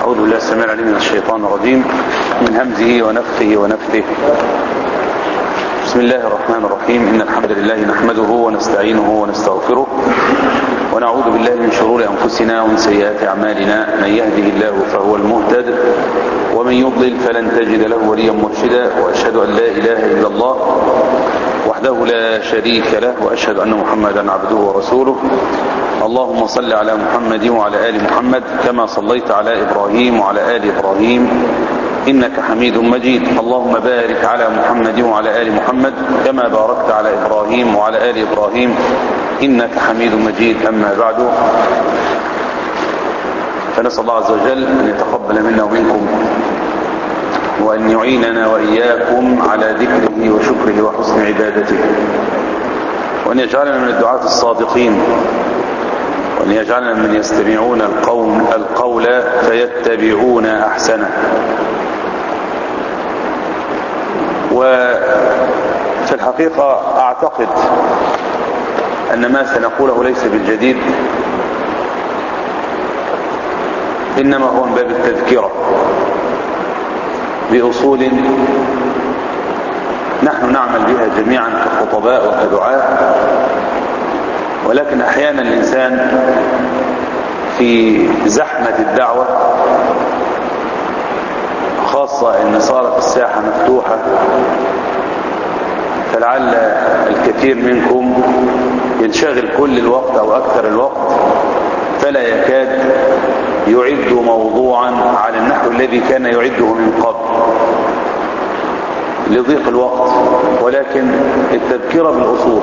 أعوذ بالله السميع العليم من الشيطان الرجيم من همزه ونفخه ونفثه بسم الله الرحمن الرحيم إن الحمد لله نحمده ونستعينه ونستغفره ونعوذ بالله من شرور أنفسنا ومن سيئات أعمالنا من يهده الله فهو المهتد ومن يضلل فلن تجد له وليا مرشدا وأشهد أن لا إله إلا الله وحده لا شريك له وأشهد أن محمدا عبده ورسوله اللهم صل على محمد وعلى آل محمد كما صليت على إبراهيم وعلى آل إبراهيم إنك حميد مجيد اللهم بارك على محمد وعلى آل محمد كما باركت على إبراهيم وعلى آل إبراهيم إنك حميد مجيد أما بعد فنسأل الله عز وجل أن يتقبل منا ومنكم وأن يعيننا وإياكم على ذكره وشكره وحسن عبادته وأن يجعلنا من الدعاة الصادقين وأن يجعلنا من يستمعون القول, القول فيتبعون أحسنه وفي الحقيقة أعتقد أن ما سنقوله ليس بالجديد إنما هو من باب التذكرة بأصول نحن نعمل بها جميعا كخطباء وكدعاء ولكن أحيانا الإنسان في زحمة الدعوة خاصة أن صارت الساحة مفتوحة فلعل الكثير منكم ينشغل كل الوقت أو أكثر الوقت فلا يكاد يعد موضوعا على النحو الذي كان يعده من قبل لضيق الوقت ولكن التذكرة بالأصول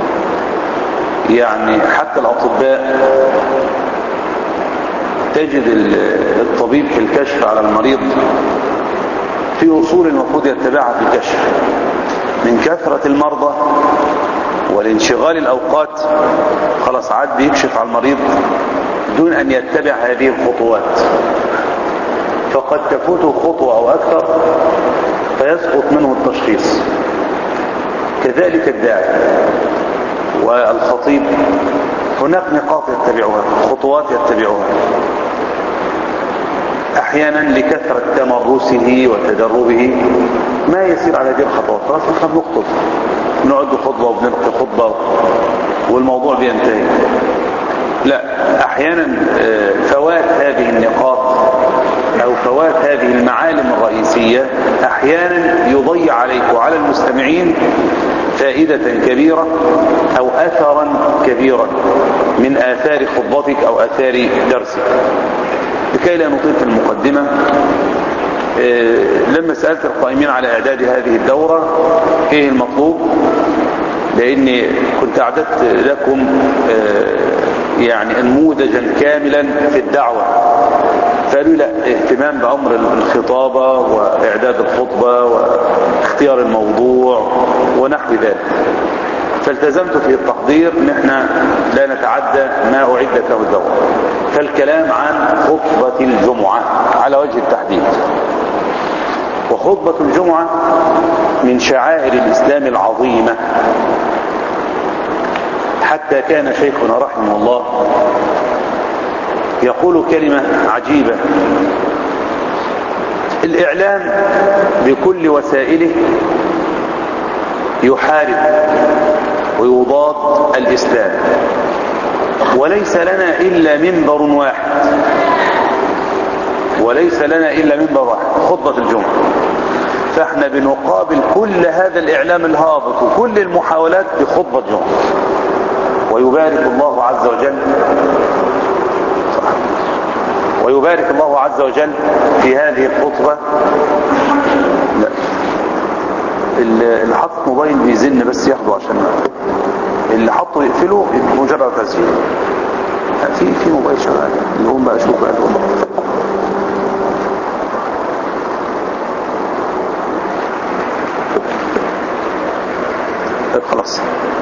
يعني حتى الأطباء تجد الطبيب في الكشف على المريض في أصول المفروض يتبعها في الكشف من كثرة المرضى والانشغال الأوقات خلاص عاد بيكشف على المريض دون أن يتبع هذه الخطوات فقد تفوته خطوة أو أكثر فيسقط منه التشخيص كذلك الداعي والخطيب هناك نقاط يتبعها خطوات يتبعها احيانا لكثرة تمرسه وتدربه ما يسير على هذه الخطوات خلاص احنا بنخطب نقعد خطبة وبنلقي خطبة والموضوع بينتهي لا احيانا فوات هذه النقاط او فوات هذه المعالم الرئيسية احيانا يضيع عليك وعلى المستمعين فائدة كبيرة او اثرا كبيرا من اثار خطبتك او اثار درسك لكي لا نطيل في المقدمة لما سألت القائمين على اعداد هذه الدورة ايه المطلوب لاني كنت اعددت لكم يعني انموذجا كاملا في الدعوة فقالوا لا اهتمام بأمر الخطابة واعداد الخطبة واختيار الموضوع ونحو ذلك فالتزمت في التحضير ان احنا لا نتعدى ما اعدت له الدورة فالكلام عن خطبة الجمعة على وجه التحديد وخطبة الجمعة من شعائر الإسلام العظيمة حتى كان شيخنا رحمه الله يقول كلمة عجيبة الإعلام بكل وسائله يحارب ويضاد الإسلام وليس لنا إلا منبر واحد وليس لنا إلا منبر واحد خطبة الجمعة فاحنا بنقابل كل هذا الإعلام الهابط وكل المحاولات بخطبة جمعة ويبارك الله عز وجل ويبارك الله عز وجل في هذه الخطبة لا اللي حط موبايل بيزن بس ياخده عشان اللي حطه يقفله مجرد تسجيل في في موبايل شغال اللي هم بقى شوف بقى طيب خلاص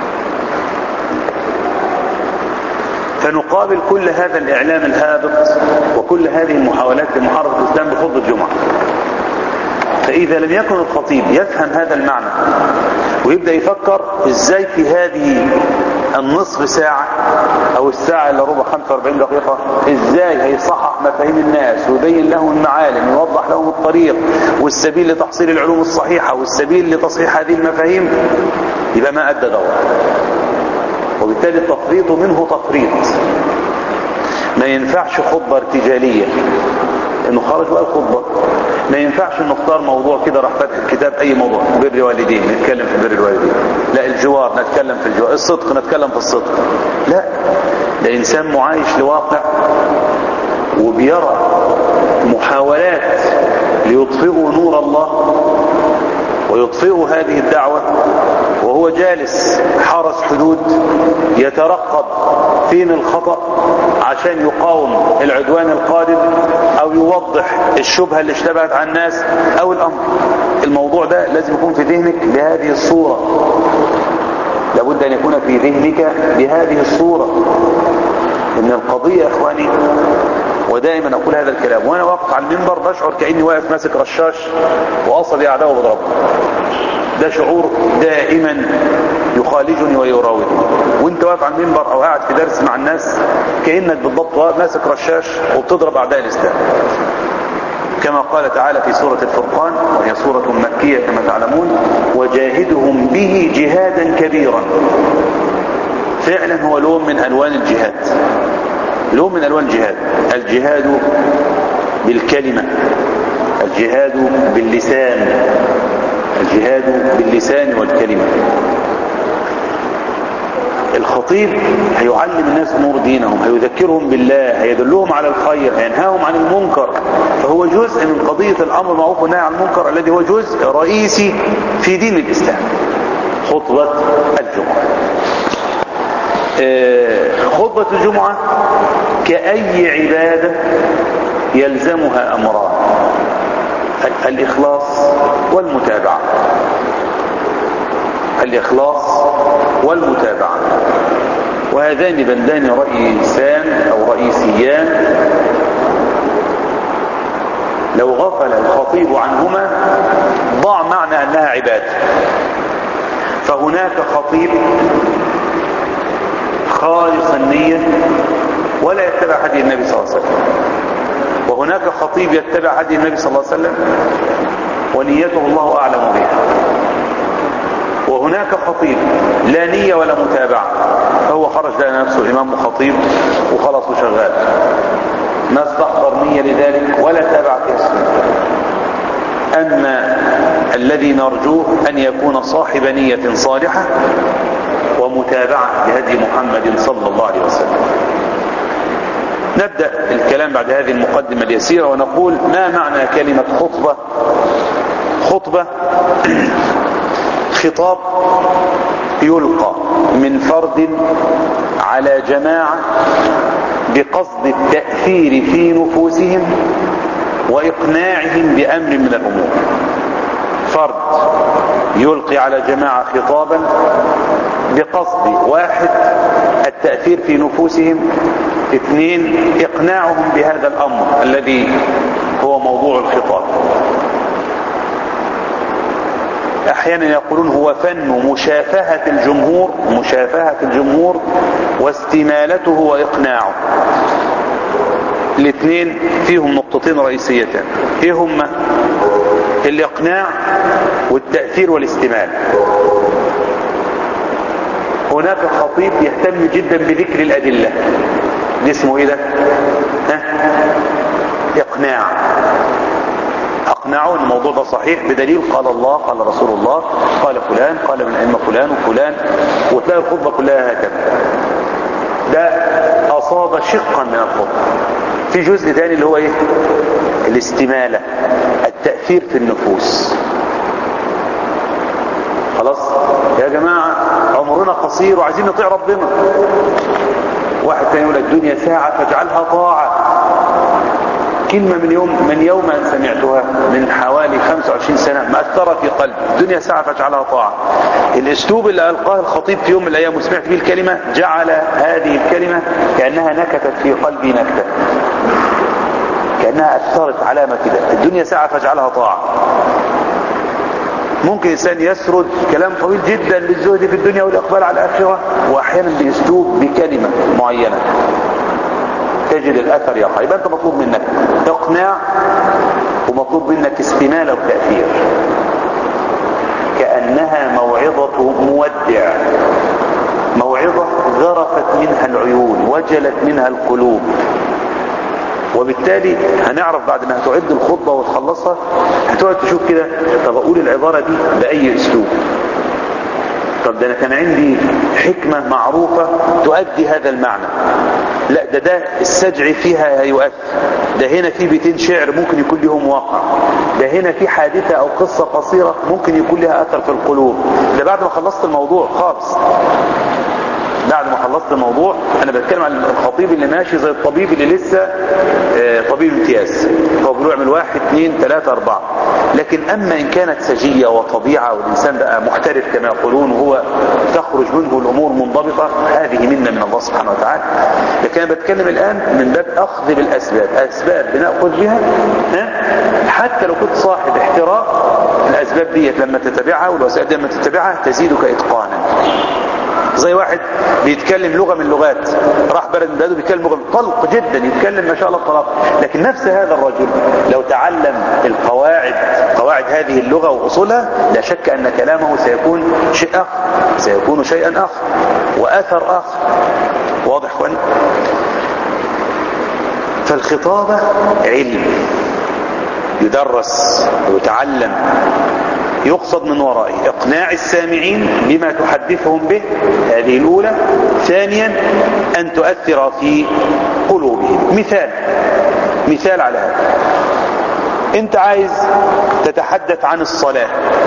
فنقابل كل هذا الإعلام الهابط وكل هذه المحاولات لمحاربة الإسلام بخطبة الجمعة فإذا لم يكن الخطيب يفهم هذا المعنى ويبدأ يفكر إزاي في هذه النصف ساعة او الساعة الا ربع 45 دقيقة ازاي هيصحح مفاهيم الناس ويبين لهم المعالم ويوضح لهم الطريق والسبيل لتحصيل العلوم الصحيحة والسبيل لتصحيح هذه المفاهيم يبقى ما ادى دور وبالتالي التفريط منه تفريط ما ينفعش خطبة ارتجالية انه خرج بقى الخطبة ما ينفعش نختار موضوع كده راح فاتح الكتاب اي موضوع بر والدين نتكلم في بر الوالدين لا الجوار نتكلم في الجوار الصدق نتكلم في الصدق لا ده انسان معايش لواقع وبيرى محاولات ليطفئوا نور الله ويطفئوا هذه الدعوة وهو جالس حرس حدود يترقب فين الخطأ عشان يقاوم العدوان القادم او يوضح الشبهة اللي اشتبهت على الناس او الامر الموضوع ده لازم يكون في ذهنك بهذه الصورة لابد ان يكون في ذهنك بهذه الصورة ان القضية يا اخواني ودائما اقول هذا الكلام وانا واقف على المنبر بشعر كاني واقف ماسك رشاش واصلي اعدائه بضربه ده شعور دائما يخالجني ويراودني وانت واقف على المنبر او قاعد في درس مع الناس كانك بالضبط ماسك رشاش وبتضرب اعداء الاسلام كما قال تعالى في سورة الفرقان وهي سورة مكية كما تعلمون وجاهدهم به جهادا كبيرا فعلا هو لون من الوان الجهاد لون من الوان الجهاد الجهاد بالكلمة الجهاد باللسان الجهاد باللسان والكلمة الخطيب هيعلم الناس امور دينهم هيذكرهم بالله هيدلهم على الخير هينهاهم عن المنكر فهو جزء من قضية الامر المعروف والنهي عن المنكر الذي هو جزء رئيسي في دين الاسلام خطبة الجمعة خطبة الجمعة كأي عبادة يلزمها أمران الإخلاص والمتابعة الإخلاص والمتابعة وهذان بندان رئيسان أو رئيسيان لو غفل الخطيب عنهما ضاع معنى أنها عبادة فهناك خطيب خالص النية ولا يتبع هدي النبي صلى الله عليه وسلم وهناك خطيب يتبع هدي النبي صلى الله عليه وسلم ونيته الله أعلم بها وهناك خطيب لا نية ولا متابعة فهو خرج لأن نفسه إمام وخطيب وخلص وشغال ما استحضر نية لذلك ولا تابع في السنة أما الذي نرجوه أن يكون صاحب نية صالحة ومتابعة لهدي محمد صلى الله عليه وسلم نبدأ الكلام بعد هذه المقدمة اليسيرة ونقول ما معنى كلمة خطبة خطبة خطاب يلقى من فرد على جماعة بقصد التأثير في نفوسهم وإقناعهم بأمر من الأمور فرد يلقي على جماعة خطابا بقصد واحد التأثير في نفوسهم اثنين اقناعهم بهذا الامر الذي هو موضوع الخطاب احيانا يقولون هو فن مشافهة الجمهور مشافهة الجمهور واستمالته واقناعه الاثنين فيهم نقطتين رئيسيتان ايه هما الاقناع والتأثير والاستمال هناك خطيب يهتم جدا بذكر الادلة دي اسمه ايه ده ها اقناع اقنعوا ان الموضوع ده صحيح بدليل قال الله قال رسول الله قال فلان قال من ائمه فلان وفلان وتلاقي الخطبه كلها هكذا ده اصاب شقا من الخطبه في جزء ثاني اللي هو ايه الاستماله التاثير في النفوس خلاص يا جماعه عمرنا قصير وعايزين نطيع ربنا واحد تاني يقول الدنيا ساعة فاجعلها طاعة كلمة من يوم من يوم أن سمعتها من حوالي 25 سنة مأثرة في قلبي الدنيا ساعة فاجعلها طاعة الاسلوب اللي ألقاه الخطيب في يوم من الأيام وسمعت به الكلمة جعل هذه الكلمة كأنها نكتت في قلبي نكتة كأنها أثرت علامة كده الدنيا ساعة فاجعلها طاعة ممكن انسان يسرد كلام طويل جدا للزهد في الدنيا والاقبال على الاخره واحيانا بيسلوب بكلمه معينه تجد الاثر يقع يبقى انت مطلوب منك اقناع ومطلوب منك استماله وتاثير كانها موعظه مودع موعظه ذرفت منها العيون وجلت منها القلوب وبالتالي هنعرف بعد ما هتعد الخطبة وتخلصها هتقعد تشوف كده طب اقول العبارة دي بأي اسلوب طب ده انا كان عندي حكمة معروفة تؤدي هذا المعنى لا ده ده السجع فيها هيؤثر ده هنا في بيتين شعر ممكن يكون لهم واقع ده هنا في حادثة او قصة قصيرة ممكن يكون لها اثر في القلوب ده بعد ما خلصت الموضوع خالص بعد ما خلصت الموضوع انا بتكلم عن الخطيب اللي ماشي زي الطبيب اللي لسه آه، طبيب امتياز هو بيقول يعمل واحد اثنين ثلاثة اربعة لكن اما ان كانت سجية وطبيعة والانسان بقى محترف كما يقولون وهو تخرج منه الامور منضبطة هذه منا من الله سبحانه وتعالى لكن انا بتكلم الان من باب اخذ بالاسباب اسباب بناخذ بها ها؟ حتى لو كنت صاحب احتراف الاسباب ديت لما تتبعها والوسائل دي لما تتبعها تزيدك اتقانا زي واحد بيتكلم لغة من اللغات راح بلد من بلده بيتكلم لغة طلق جدا يتكلم ما شاء الله طلاق لكن نفس هذا الرجل لو تعلم القواعد قواعد هذه اللغة وأصولها لا شك أن كلامه سيكون شيء آخر سيكون شيئا آخر وآثر آخر واضح اخوان فالخطابة علم يدرس ويتعلم يقصد من ورائه اقناع السامعين بما تحدثهم به هذه الاولى ثانيا ان تؤثر في قلوبهم مثال مثال على هذا انت عايز تتحدث عن الصلاة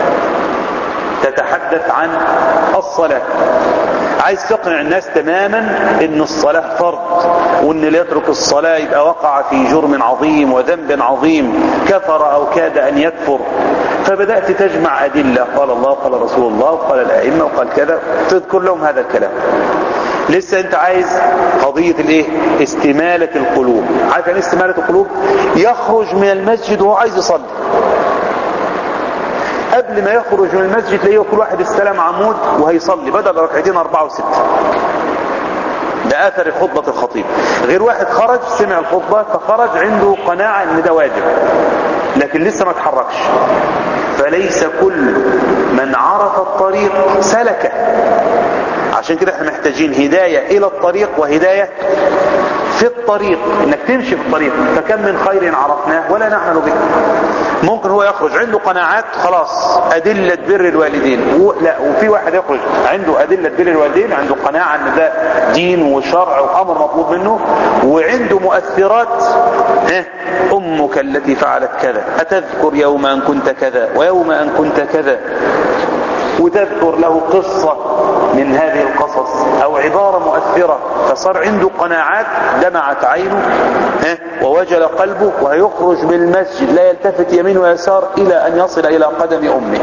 تتحدث عن الصلاة عايز تقنع الناس تماما ان الصلاة فرض وان اللي يترك الصلاة يبقى وقع في جرم عظيم وذنب عظيم كفر او كاد ان يكفر فبدأت تجمع أدلة قال الله قال رسول الله وقال الأئمة وقال كذا تذكر لهم هذا الكلام لسه انت عايز قضية الايه استمالة القلوب عارف يعني استمالة القلوب يخرج من المسجد وهو عايز يصلي قبل ما يخرج من المسجد تلاقيه كل واحد استلم عمود وهيصلي بدل ركعتين أربعة وستة ده اثر خطبة الخطيب غير واحد خرج سمع الخطبة فخرج عنده قناعة ان ده واجب لكن لسه ما تحركش فليس كل من عرف الطريق سلكه عشان كده احنا محتاجين هداية الى الطريق وهداية في الطريق انك تمشي في الطريق فكم من خير عرفناه ولا نعمل به ممكن هو يخرج عنده قناعات خلاص ادلة بر الوالدين و... لا وفي واحد يخرج عنده ادلة بر الوالدين عنده قناعة ان ده دين وشرع وامر مطلوب منه وعنده مؤثرات ها امك التي فعلت كذا اتذكر يوم ان كنت كذا ويوم ان كنت كذا وتذكر له قصة من هذه القصص او عبارة مؤثرة فصار عنده قناعات دمعت عينه ها ووجل قلبه وهيخرج من المسجد لا يلتفت يمين ويسار الى ان يصل الى قدم امه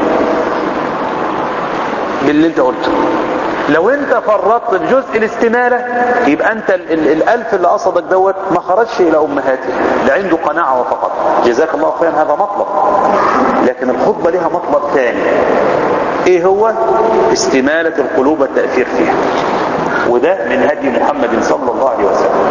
باللي انت قلته لو انت فرطت بجزء الاستمالة يبقى انت ال ال الالف اللي قصدك دوت ما خرجش الى امهاته ده عنده قناعة وفقط جزاك الله خيرا هذا مطلب لكن الخطبة لها مطلب ثاني ايه هو استمالة القلوب والتأثير فيها وده من هدي محمد صلى الله عليه وسلم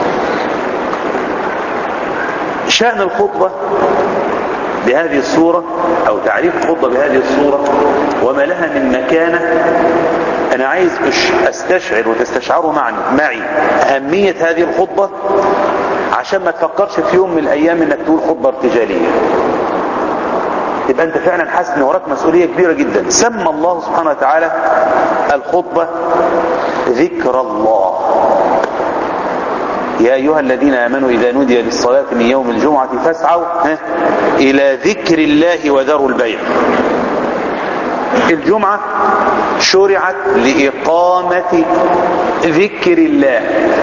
شأن الخطبة بهذه الصورة او تعريف الخطبة بهذه الصورة وما لها من مكانة انا عايز استشعر وتستشعروا معني معي اهمية هذه الخطبة عشان ما تفكرش في يوم من الايام انك تقول خطبة ارتجالية يبقى انت فعلا حاسس ان وراك مسؤولية كبيرة جدا سمى الله سبحانه وتعالى الخطبة ذكر الله يا أيها الذين آمنوا إذا نودي للصلاة من يوم الجمعة فاسعوا إلى ذكر الله وذروا البيع الجمعة شرعت لإقامة ذكر الله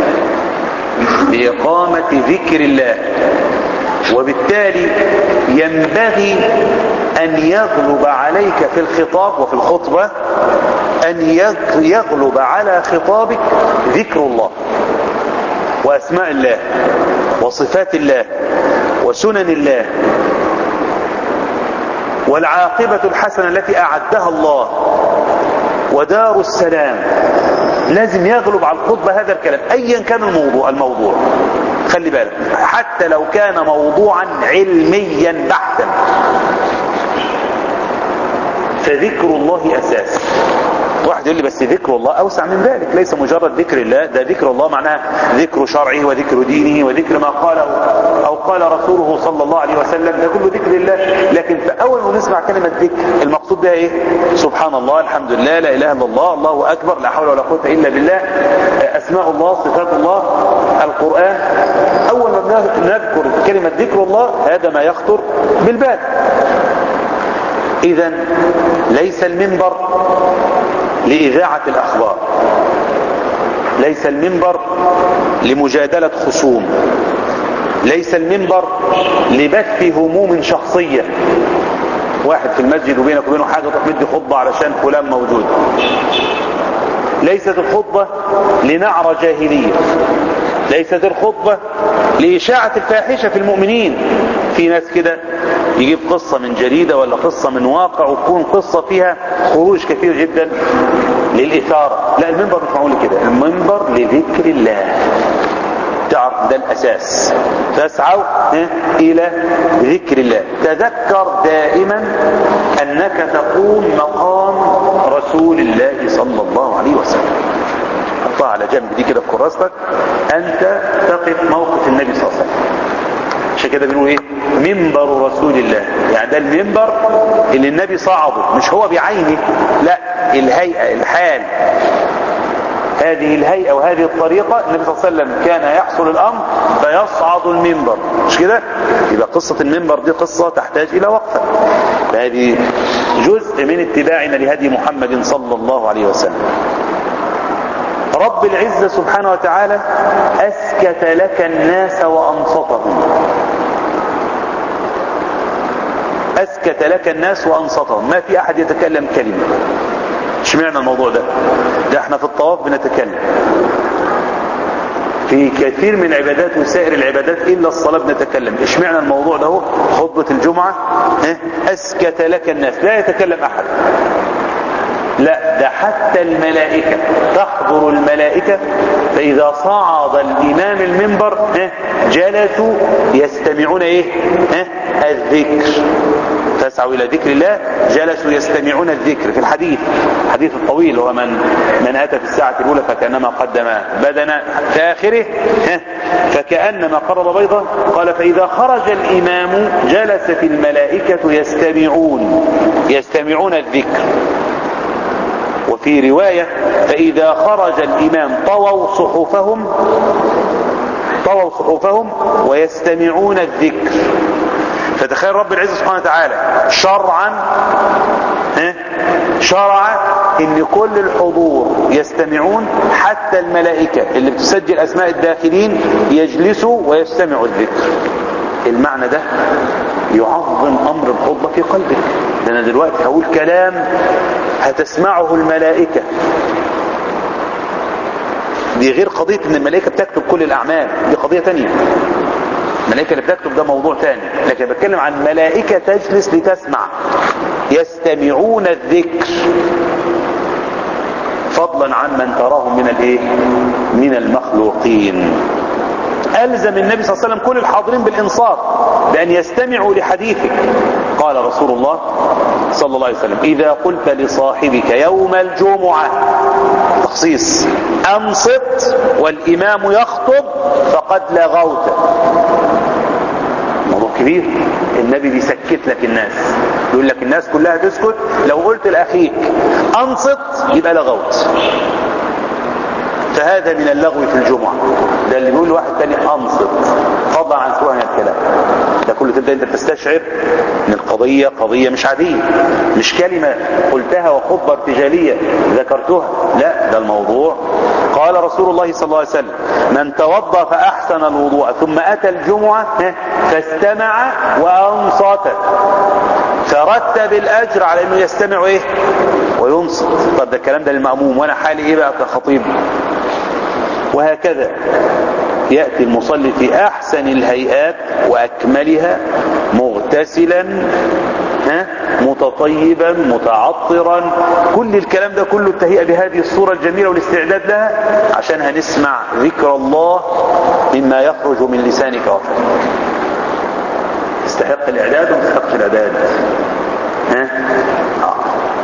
لإقامة ذكر الله وبالتالي ينبغي أن يغلب عليك في الخطاب وفي الخطبة أن يغلب على خطابك ذكر الله وأسماء الله وصفات الله وسنن الله والعاقبة الحسنة التي أعدها الله ودار السلام لازم يغلب على الخطبة هذا الكلام أيا كان الموضوع الموضوع خلي بالك حتى لو كان موضوعا علميا بحتا فذكر الله أساس واحد يقول لي بس ذكر الله أوسع من ذلك ليس مجرد ذكر الله ده ذكر الله معناه ذكر شرعه وذكر دينه وذكر ما قاله أو قال رسوله صلى الله عليه وسلم ده كله ذكر الله لكن في أول ما نسمع كلمة ذكر المقصود ده إيه سبحان الله الحمد لله لا إله إلا الله الله أكبر لا حول ولا قوة إلا بالله أسماء الله صفات الله القرآن أول ما نذكر كلمة ذكر الله هذا ما يخطر بالبال إذا ليس المنبر لإذاعة الأخبار ليس المنبر لمجادلة خصوم ليس المنبر لبث هموم شخصية واحد في المسجد وبينك وبينه حاجة تروح مدي خطبة علشان فلان موجود ليست الخطبة لنعرة جاهلية ليست الخطبة لإشاعة الفاحشة في المؤمنين في ناس كده يجيب قصة من جريدة ولا قصة من واقع وتكون قصة فيها خروج كثير جدا للإثارة لا المنبر مش معقول كده المنبر لذكر الله تعرف ده الأساس تسعوا إلى ذكر الله تذكر دائما أنك تقوم مقام رسول الله صلى الله عليه وسلم حطها على جنب دي كده في كراستك أنت تقف موقف النبي صلى الله عليه وسلم عشان كده بنقول ايه منبر رسول الله يعني ده المنبر اللي النبي صعده مش هو بعينه لا الهيئة الحال هذه الهيئة وهذه الطريقة النبي صلى الله عليه وسلم كان يحصل الأمر فيصعد المنبر مش كده يبقى قصة المنبر دي قصة تحتاج إلى وقفة فهذه جزء من اتباعنا لهدي محمد صلى الله عليه وسلم رب العزة سبحانه وتعالى أسكت لك الناس وأنصتهم أسكت لك الناس وأنصتهم ما في أحد يتكلم كلمة اشمعنى الموضوع ده ده احنا في الطواف بنتكلم في كثير من العبادات وسائر العبادات إلا الصلاة بنتكلم اشمعنى الموضوع ده هو خطبة الجمعة أسكت لك الناس لا يتكلم أحد لا ده حتى الملائكة تحضر الملائكة فإذا صعد الإمام المنبر جلسوا يستمعون إيه الذكر فاسعوا إلى ذكر الله جلسوا يستمعون الذكر في الحديث الحديث الطويل هو من من أتى في الساعة الأولى فكأنما قدم بدنا في آخره فكأنما قرب بيضة قال فإذا خرج الإمام جلست الملائكة يستمعون يستمعون الذكر وفي رواية فإذا خرج الإمام طووا صحفهم طووا صحفهم ويستمعون الذكر فتخيل رب العزة سبحانه وتعالى شرعا شرع ان كل الحضور يستمعون حتى الملائكة اللي بتسجل اسماء الداخلين يجلسوا ويستمعوا الذكر المعنى ده يعظم امر الخطبة في قلبك ده انا دلوقتي هقول كلام هتسمعه الملائكة دي غير قضية ان الملائكة بتكتب كل الاعمال دي قضية تانية الملائكة اللي بتكتب ده موضوع تاني لكن بتكلم عن ملائكة تجلس لتسمع يستمعون الذكر فضلا عن من تراهم من الايه من المخلوقين ألزم النبي صلى الله عليه وسلم كل الحاضرين بالإنصات بأن يستمعوا لحديثك قال رسول الله صلى الله عليه وسلم إذا قلت لصاحبك يوم الجمعة تخصيص أنصت والإمام يخطب فقد لغوت موضوع كبير النبي بيسكت لك الناس يقول لك الناس كلها تسكت لو قلت لأخيك أنصت يبقى لغوت فهذا من اللغو في الجمعة ده اللي بيقول واحد تاني انصت فضلا عن سوء الكلام ده كله تبدأ انت تستشعر ان القضية قضية مش عادية مش كلمة قلتها وخطبة ارتجالية ذكرتها لا ده الموضوع قال رسول الله صلى الله عليه وسلم من توضى فأحسن الوضوء ثم أتى الجمعة فاستمع وأنصت فرتب الأجر على أنه يستمع إيه وينصت طب ده الكلام ده للمأموم وأنا حالي إيه بقى كخطيب وهكذا يأتي المصلي في أحسن الهيئات وأكملها مغتسلا ها متطيبا متعطرا كل الكلام ده كله التهيئة بهذه الصورة الجميلة والاستعداد لها عشان هنسمع ذكر الله مما يخرج من لسانك وفمك يستحق الاعداد وما يستحقش الاعداد ها آه.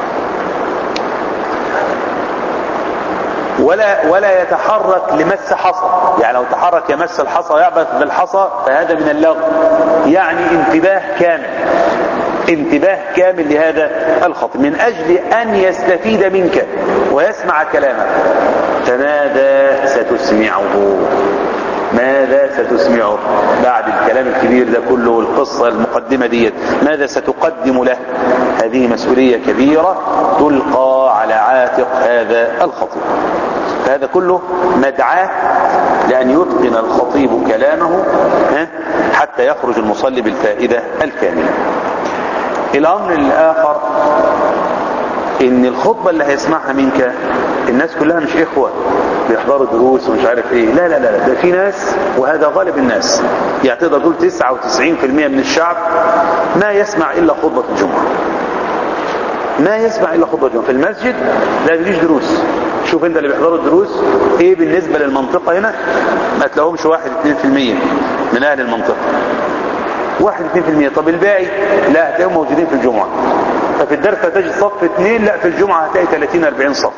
ولا ولا يتحرك لمس حصى يعني لو تحرك يمس الحصى يعبث بالحصى فهذا من اللغو يعني انتباه كامل انتباه كامل لهذا الخطيب من اجل ان يستفيد منك ويسمع كلامك فماذا ستسمعه ماذا ستسمعه بعد الكلام الكبير ده كله والقصة المقدمة ديت ماذا ستقدم له هذه مسؤولية كبيرة تلقى على عاتق هذا الخطيب فهذا كله مدعاة لأن يتقن الخطيب كلامه حتى يخرج المصلي بالفائدة الكاملة الأمر الآخر ان الخطبة اللي هيسمعها منك الناس كلها مش اخوة بيحضروا دروس ومش عارف ايه لا لا لا ده في ناس وهذا غالب الناس يعني تقدر تقول 99% من الشعب ما يسمع الا خطبة الجمعة ما يسمع الا خطبة الجمعة في المسجد لا بيجيش دروس شوف انت اللي بيحضروا الدروس ايه بالنسبة للمنطقة هنا ما تلاقوهمش واحد 2% من اهل المنطقة واحد 2% طب الباقي لا هتلاقيهم موجودين في الجمعة ففي الدرس هتجد صف اثنين لا في الجمعة هتلاقي 30 40 صف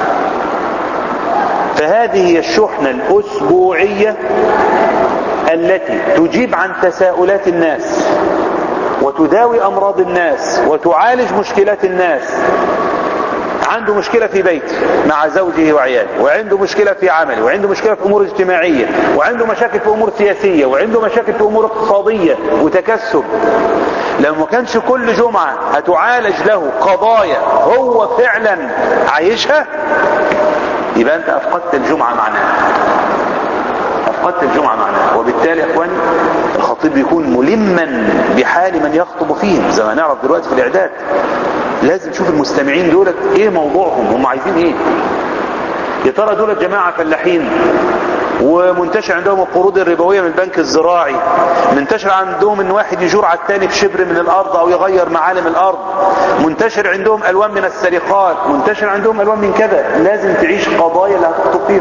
فهذه هي الشحنة الأسبوعية التي تجيب عن تساؤلات الناس وتداوي أمراض الناس وتعالج مشكلات الناس عنده مشكلة في بيته مع زوجه وعياله وعنده مشكلة في عمله وعنده مشكلة في أمور اجتماعية وعنده مشاكل في أمور سياسية وعنده مشاكل في أمور اقتصادية وتكسب لو ما كانش كل جمعة هتعالج له قضايا هو فعلا عايشها يبقى أنت أفقدت الجمعة معناها أفقدت الجمعة معناها وبالتالي يا إخواني الخطيب يكون ملما بحال من يخطب فيهم زي ما نعرف دلوقتي في الإعداد لازم تشوف المستمعين دولت ايه موضوعهم هم عايزين ايه يا ترى دولت جماعة فلاحين ومنتشر عندهم القروض الربوية من البنك الزراعي منتشر عندهم ان واحد يجور على التاني بشبر من الارض او يغير معالم الارض منتشر عندهم الوان من السرقات منتشر عندهم الوان من كذا لازم تعيش قضايا اللي هتخطب فيها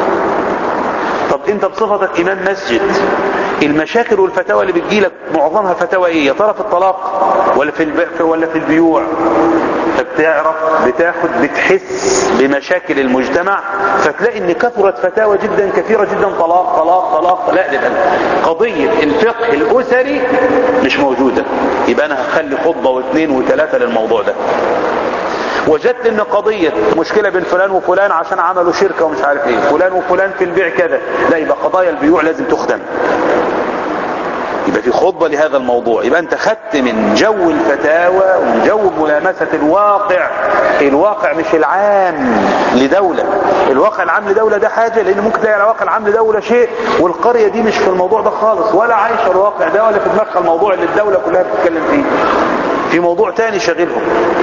طب انت بصفتك امام مسجد المشاكل والفتاوى اللي بتجيلك معظمها فتاوى ايه يا ترى في الطلاق ولا في الب... ولا في البيوع فبتعرف بتاخد بتحس بمشاكل المجتمع فتلاقي ان كثرت فتاوى جدا كثيرة جدا طلاق طلاق طلاق لا ده قضية الفقه الاسري مش موجودة يبقى انا هخلي خطبة واثنين وثلاثة للموضوع ده وجدت ان قضية مشكلة بين فلان وفلان عشان عملوا شركة ومش عارف ايه فلان وفلان في البيع كذا لا يبقى قضايا البيوع لازم تخدم يبقى في خطبة لهذا الموضوع يبقى انت خدت من جو الفتاوى ومن جو ملامسة الواقع الواقع مش العام لدولة الواقع العام لدولة ده حاجة لان ممكن تلاقي الواقع العام لدولة شيء والقرية دي مش في الموضوع ده خالص ولا عايشة الواقع ده ولا في دماغها الموضوع اللي الدولة كلها بتتكلم فيه في موضوع تاني شاغلهم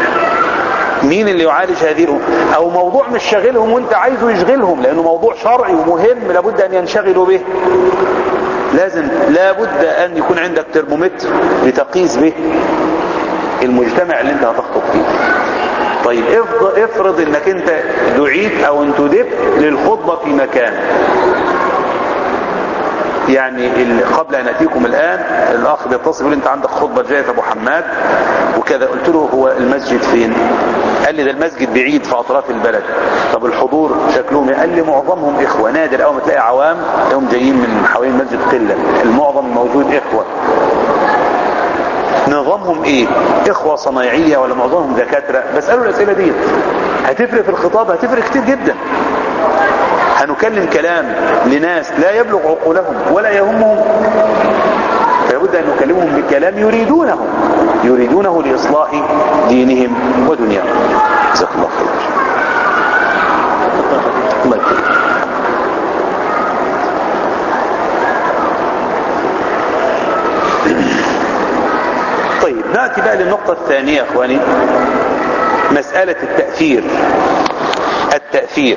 مين اللي يعالج هذه الأمور او موضوع مش شاغلهم وانت عايزه يشغلهم لانه موضوع شرعي ومهم لابد ان ينشغلوا به لازم لابد ان يكون عندك ترمومتر لتقيس به المجتمع اللي انت هتخطب فيه طيب افرض, افرض انك انت دعيت او انتدبت للخطبة في مكان يعني قبل ان اتيكم الان الاخ بيتصل يقول انت عندك خطبه جايه في ابو حماد وكذا قلت له هو المسجد فين قال لي ده المسجد بعيد في اطراف البلد طب الحضور شكلهم قال لي معظمهم اخوه نادر اول ما تلاقي عوام هم جايين من حوالين المسجد قله المعظم موجود اخوه نظامهم ايه اخوة صنايعية ولا معظمهم دكاترة بسألوا الاسئلة دي هتفرق في الخطاب هتفرق كتير جدا هنكلم كلام لناس لا يبلغ عقولهم ولا يهمهم فلابد ان نكلمهم بكلام يريدونه يريدونه لاصلاح دينهم ودنياهم جزاك الله خير الله يكرمك طيب نأتي بقى للنقطة الثانية يا اخواني مسألة التأثير التأثير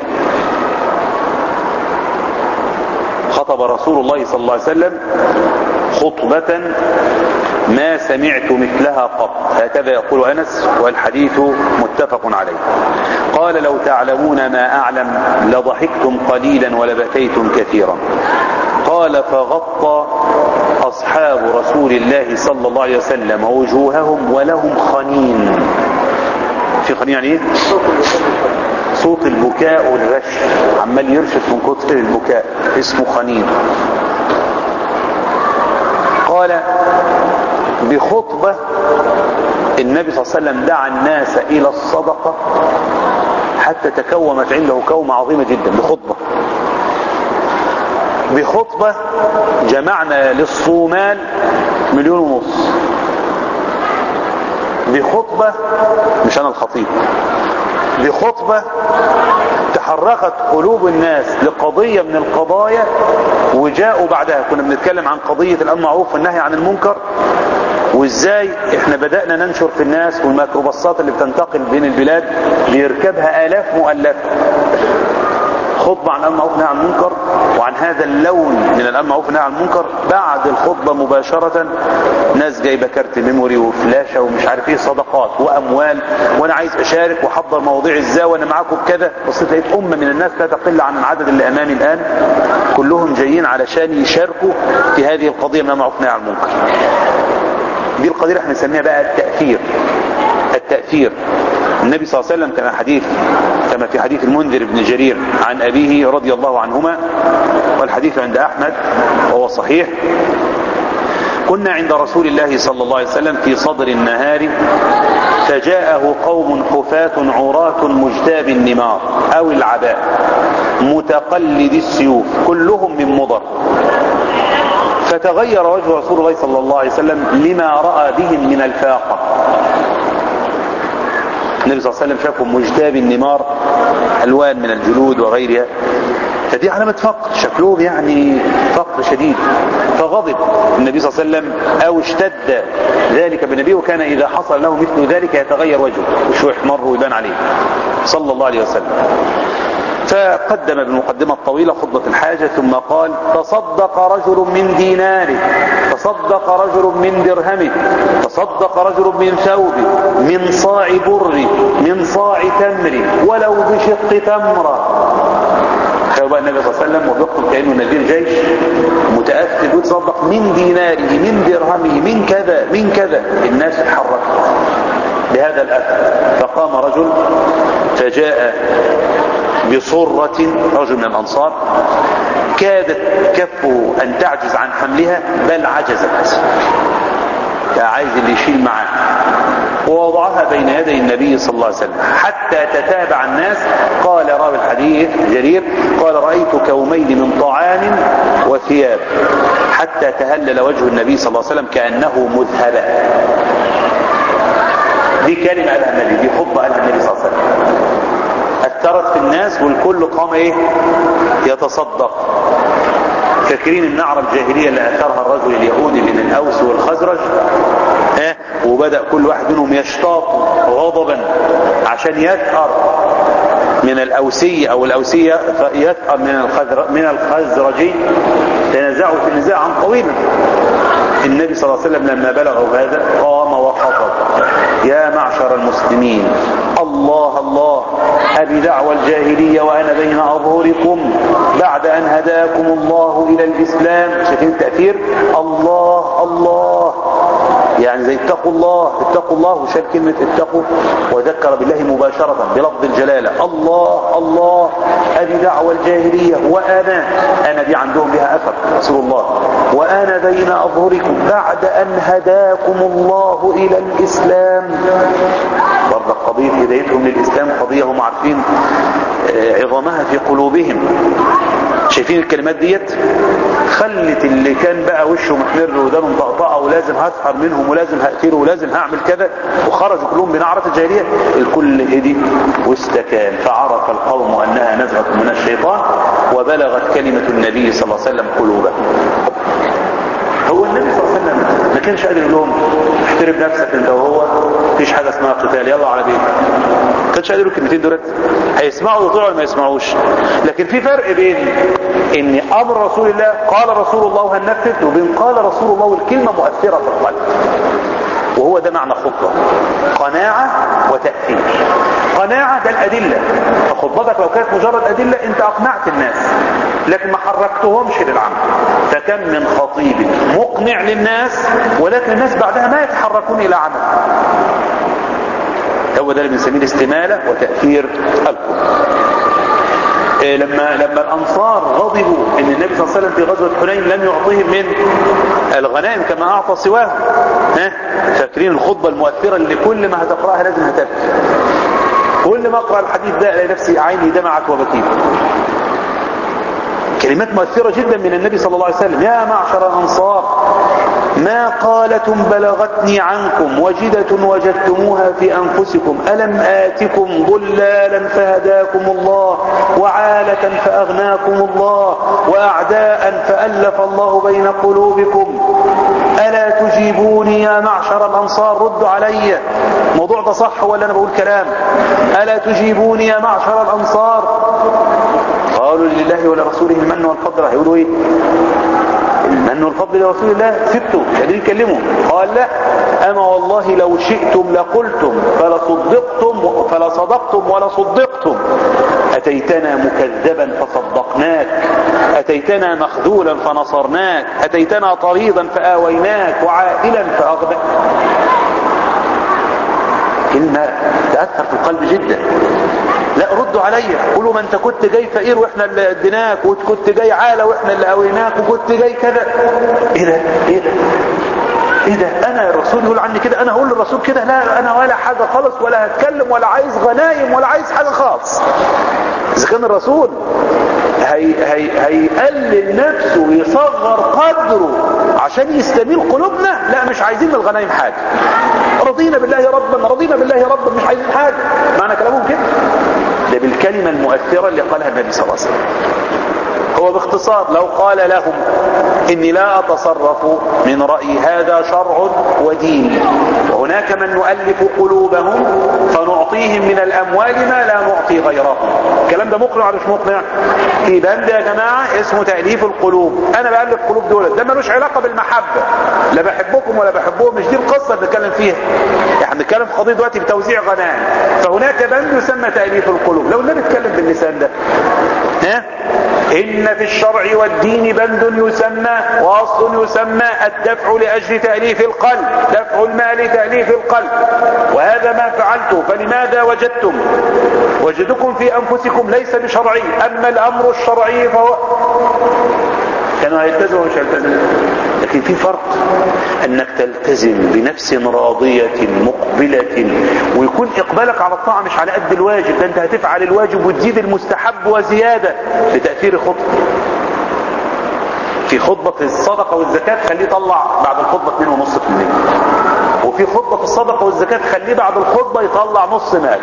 خطب رسول الله صلى الله عليه وسلم خطبة ما سمعت مثلها قط هكذا يقول أنس والحديث متفق عليه قال لو تعلمون ما أعلم لضحكتم قليلا ولبكيتم كثيرا قال فغطى أصحاب رسول الله صلى الله عليه وسلم وجوههم ولهم خنين في خنين يعني ايه صوت البكاء والرش عمال يرشد من كتر البكاء اسمه خنين قال بخطبة النبي صلى الله عليه وسلم دعا الناس إلى الصدقة حتى تكومت عنده كومة عظيمة جدا بخطبة بخطبة جمعنا للصومال مليون ونص بخطبة مش أنا الخطيب بخطبة تحركت قلوب الناس لقضية من القضايا وجاءوا بعدها كنا بنتكلم عن قضية الأمر معروف والنهي عن المنكر وازاي احنا بدأنا ننشر في الناس والميكروباصات اللي بتنتقل بين البلاد بيركبها آلاف مؤلفة خطبة عن الأمر معروف والنهي عن المنكر وعن هذا اللون من الأمر معروف والنهي عن المنكر بعد الخطبة مباشرة ناس جايبة كارت ميموري وفلاشة ومش عارف ايه صدقات وأموال وأنا عايز أشارك وأحضر مواضيع ازاي وأنا معاكم بكذا بس لقيت أمة من الناس لا تقل عن العدد اللي أمامي الآن كلهم جايين علشان يشاركوا في هذه القضية من الأمر معروف والنهي عن المنكر دي القضية اللي احنا بنسميها بقى التأثير التأثير النبي صلى الله عليه وسلم كما حديث كما في حديث المنذر بن جرير عن أبيه رضي الله عنهما والحديث عند أحمد وهو صحيح كنا عند رسول الله صلى الله عليه وسلم في صدر النهار فجاءه قوم حفاة عراة مجتاب النمار أو العباء متقلد السيوف كلهم من مضر فتغير وجه رسول الله صلى الله عليه وسلم لما رأى بهم من الفاقة النبي صلى الله عليه وسلم شافهم مجتاب النمار ألوان من الجلود وغيرها فدي علامة فقر شكلهم يعني فقر شديد فغضب النبي صلى الله عليه وسلم أو اشتد ذلك بالنبي وكان إذا حصل له مثل ذلك يتغير وجهه وشو يحمر ويبان عليه صلى الله عليه وسلم فقدم بالمقدمة الطويلة خطبة الحاجة ثم قال تصدق رجل من ديناره تصدق رجل من درهمه تصدق رجل من ثوبه من صاع بر من صاع تمر ولو بشق تمرة تخيلوا بقى النبي صلى الله عليه وسلم وبيخطب كأنه نذير جيش متأثر ويتصدق من ديناره من درهمه من كذا من كذا الناس اتحركت بهذا الأثر فقام رجل فجاء بصرة رجل من الأنصار كادت كفه أن تعجز عن حملها بل عجزت عايز اللي يشيل معاه ووضعها بين يدي النبي صلى الله عليه وسلم حتى تتابع الناس قال راوي الحديث جرير قال رأيت كومين من طعام وثياب حتى تهلل وجه النبي صلى الله عليه وسلم كأنه مذهبا دي كلمة قالها النبي دي خطبة قالها النبي صلى الله عليه وسلم اثرت في الناس والكل قام ايه يتصدق فاكرين النعرة الجاهلية اللي اثرها الرجل اليهودي من الاوس والخزرج ها وبدأ كل واحد منهم يشتاط غضبا عشان يثأر من الاوسية او الاوسية يثأر من الخزر من الخزرجي تنازعوا في نزاعا طويلا النبي صلى الله عليه وسلم لما بلغوا هذا قام وخطب يا معشر المسلمين الله الله أبي دعوى الجاهلية وأنا بين أظهركم بعد أن هداكم الله إلى الإسلام شايفين التأثير الله الله يعني زي اتقوا الله اتقوا الله وشال كلمة اتقوا وذكر بالله مباشرة بلفظ الجلالة الله الله أبي دعوى الجاهلية وأنا أنا دي عندهم بها أثر رسول الله وأنا بين أظهركم بعد أن هداكم الله إلى الإسلام برضه قضية هدايتهم للإسلام قضية هم عارفين عظمها في قلوبهم شايفين الكلمات ديت خلت اللي كان بقى وشه محمر ودانه مطقطقه ولازم هسحر منهم ولازم هقتله ولازم هعمل كذا وخرجوا كلهم بنعرة الجاهلية الكل هدي واستكان فعرف القوم انها نزغة من الشيطان وبلغت كلمة النبي صلى الله عليه وسلم قلوبه هو النبي صلى الله عليه وسلم ما كانش قادر يقول لهم احترم نفسك انت وهو مفيش حاجه اسمها قتال يلا على بيتك ما كانش قادر يقول الكلمتين دولت هيسمعوا ويطيعوا ولا ما يسمعوش لكن في فرق بين ان امر رسول الله قال رسول الله وهننفذ وبين قال رسول الله والكلمه مؤثره في القلب وهو ده معنى خطبة قناعة وتأثير قناعة ده الأدلة فخطبتك لو كانت مجرد أدلة أنت أقنعت الناس لكن ما حركتهمش للعمل فكم من خطيب مقنع للناس ولكن الناس بعدها ما يتحركون إلى عمل هو ده اللي بنسميه الاستمالة وتأثير القلوب إيه لما لما الانصار غضبوا ان النبي صلى الله عليه وسلم في غزوه حنين لم يعطيهم من الغنائم كما اعطى سواه ها فاكرين الخطبه المؤثره اللي كل ما هتقراها لازم هتبكي كل ما اقرا الحديث ده الاقي نفسي عيني دمعت وبكيت كلمات مؤثرة جدا من النبي صلى الله عليه وسلم يا معشر الأنصار ما قالة بلغتني عنكم وجدة وجدتموها في أنفسكم ألم آتكم ضلالا فهداكم الله وعالة فأغناكم الله وأعداء فألف الله بين قلوبكم ألا تجيبوني يا معشر الأنصار ردوا علي الموضوع ده صح ولا أنا بقول كلام ألا تجيبوني يا معشر الأنصار قالوا لله ولرسوله المن والفضل هيقولوا ايه المن والفضل لرسول الله سبتوا مش قادرين يكلموا قال لا اما والله لو شئتم لقلتم فلصدقتم فلصدقتم ولصدقتم اتيتنا مكذبا فصدقناك اتيتنا مخذولا فنصرناك اتيتنا طريضا فاويناك وعائلا فاغناك كلمة تأثر في القلب جدا لا ردوا عليا قولوا ما انت كنت جاي فقير واحنا اللي اديناك وكنت جاي عالة واحنا اللي قويناك وكنت جاي كذا ايه ده ايه ده ايه ده انا الرسول يقول عني كده انا هقول للرسول كده لا انا ولا حاجة خالص ولا هتكلم ولا عايز غنايم ولا عايز حاجة خالص اذا كان الرسول هي هي هيقلل نفسه ويصغر قدره عشان يستميل قلوبنا لا مش عايزين من الغنايم حاجة رضينا بالله ربا رضينا بالله ربا مش عايزين حاجة معنى كلامهم كده ده بالكلمة المؤثرة اللي قالها النبي صلى الله عليه وسلم هو باختصار لو قال لهم إني لا أتصرف من رأيي هذا شرع ودين وهناك من نؤلف قلوبهم فنعطيهم من الأموال ما لا نعطي غيرهم الكلام ده مقنع ولا مش مقنع في بند يا جماعة اسمه تأليف القلوب أنا بألف قلوب دول ده ملوش علاقة بالمحبة لا بحبكم ولا بحبهم مش دي القصة اللي بنتكلم فيها احنا بنتكلم في قضية دلوقتي بتوزيع غنائم فهناك بند يسمى تأليف القلوب لو النبي اتكلم باللسان ده ها إن في الشرع والدين بند يسمى وأصل يسمى الدفع لأجل تأليف القلب دفع المال تأليف القلب وهذا ما فعلته فلماذا وجدتم وجدكم في أنفسكم ليس بشرعي أما الأمر الشرعي فهو كانوا هيلتزموا مش هيلتزموا لكن في فرق انك تلتزم بنفس راضية مقبلة ويكون اقبالك على الطاعة مش على قد الواجب ده انت هتفعل الواجب وتزيد المستحب وزيادة لتأثير خطبة في خطبة الصدقة والزكاة خليه يطلع بعد الخطبة 2.5% وفي خطبة الصدقة والزكاة خليه بعد الخطبة يطلع نص مال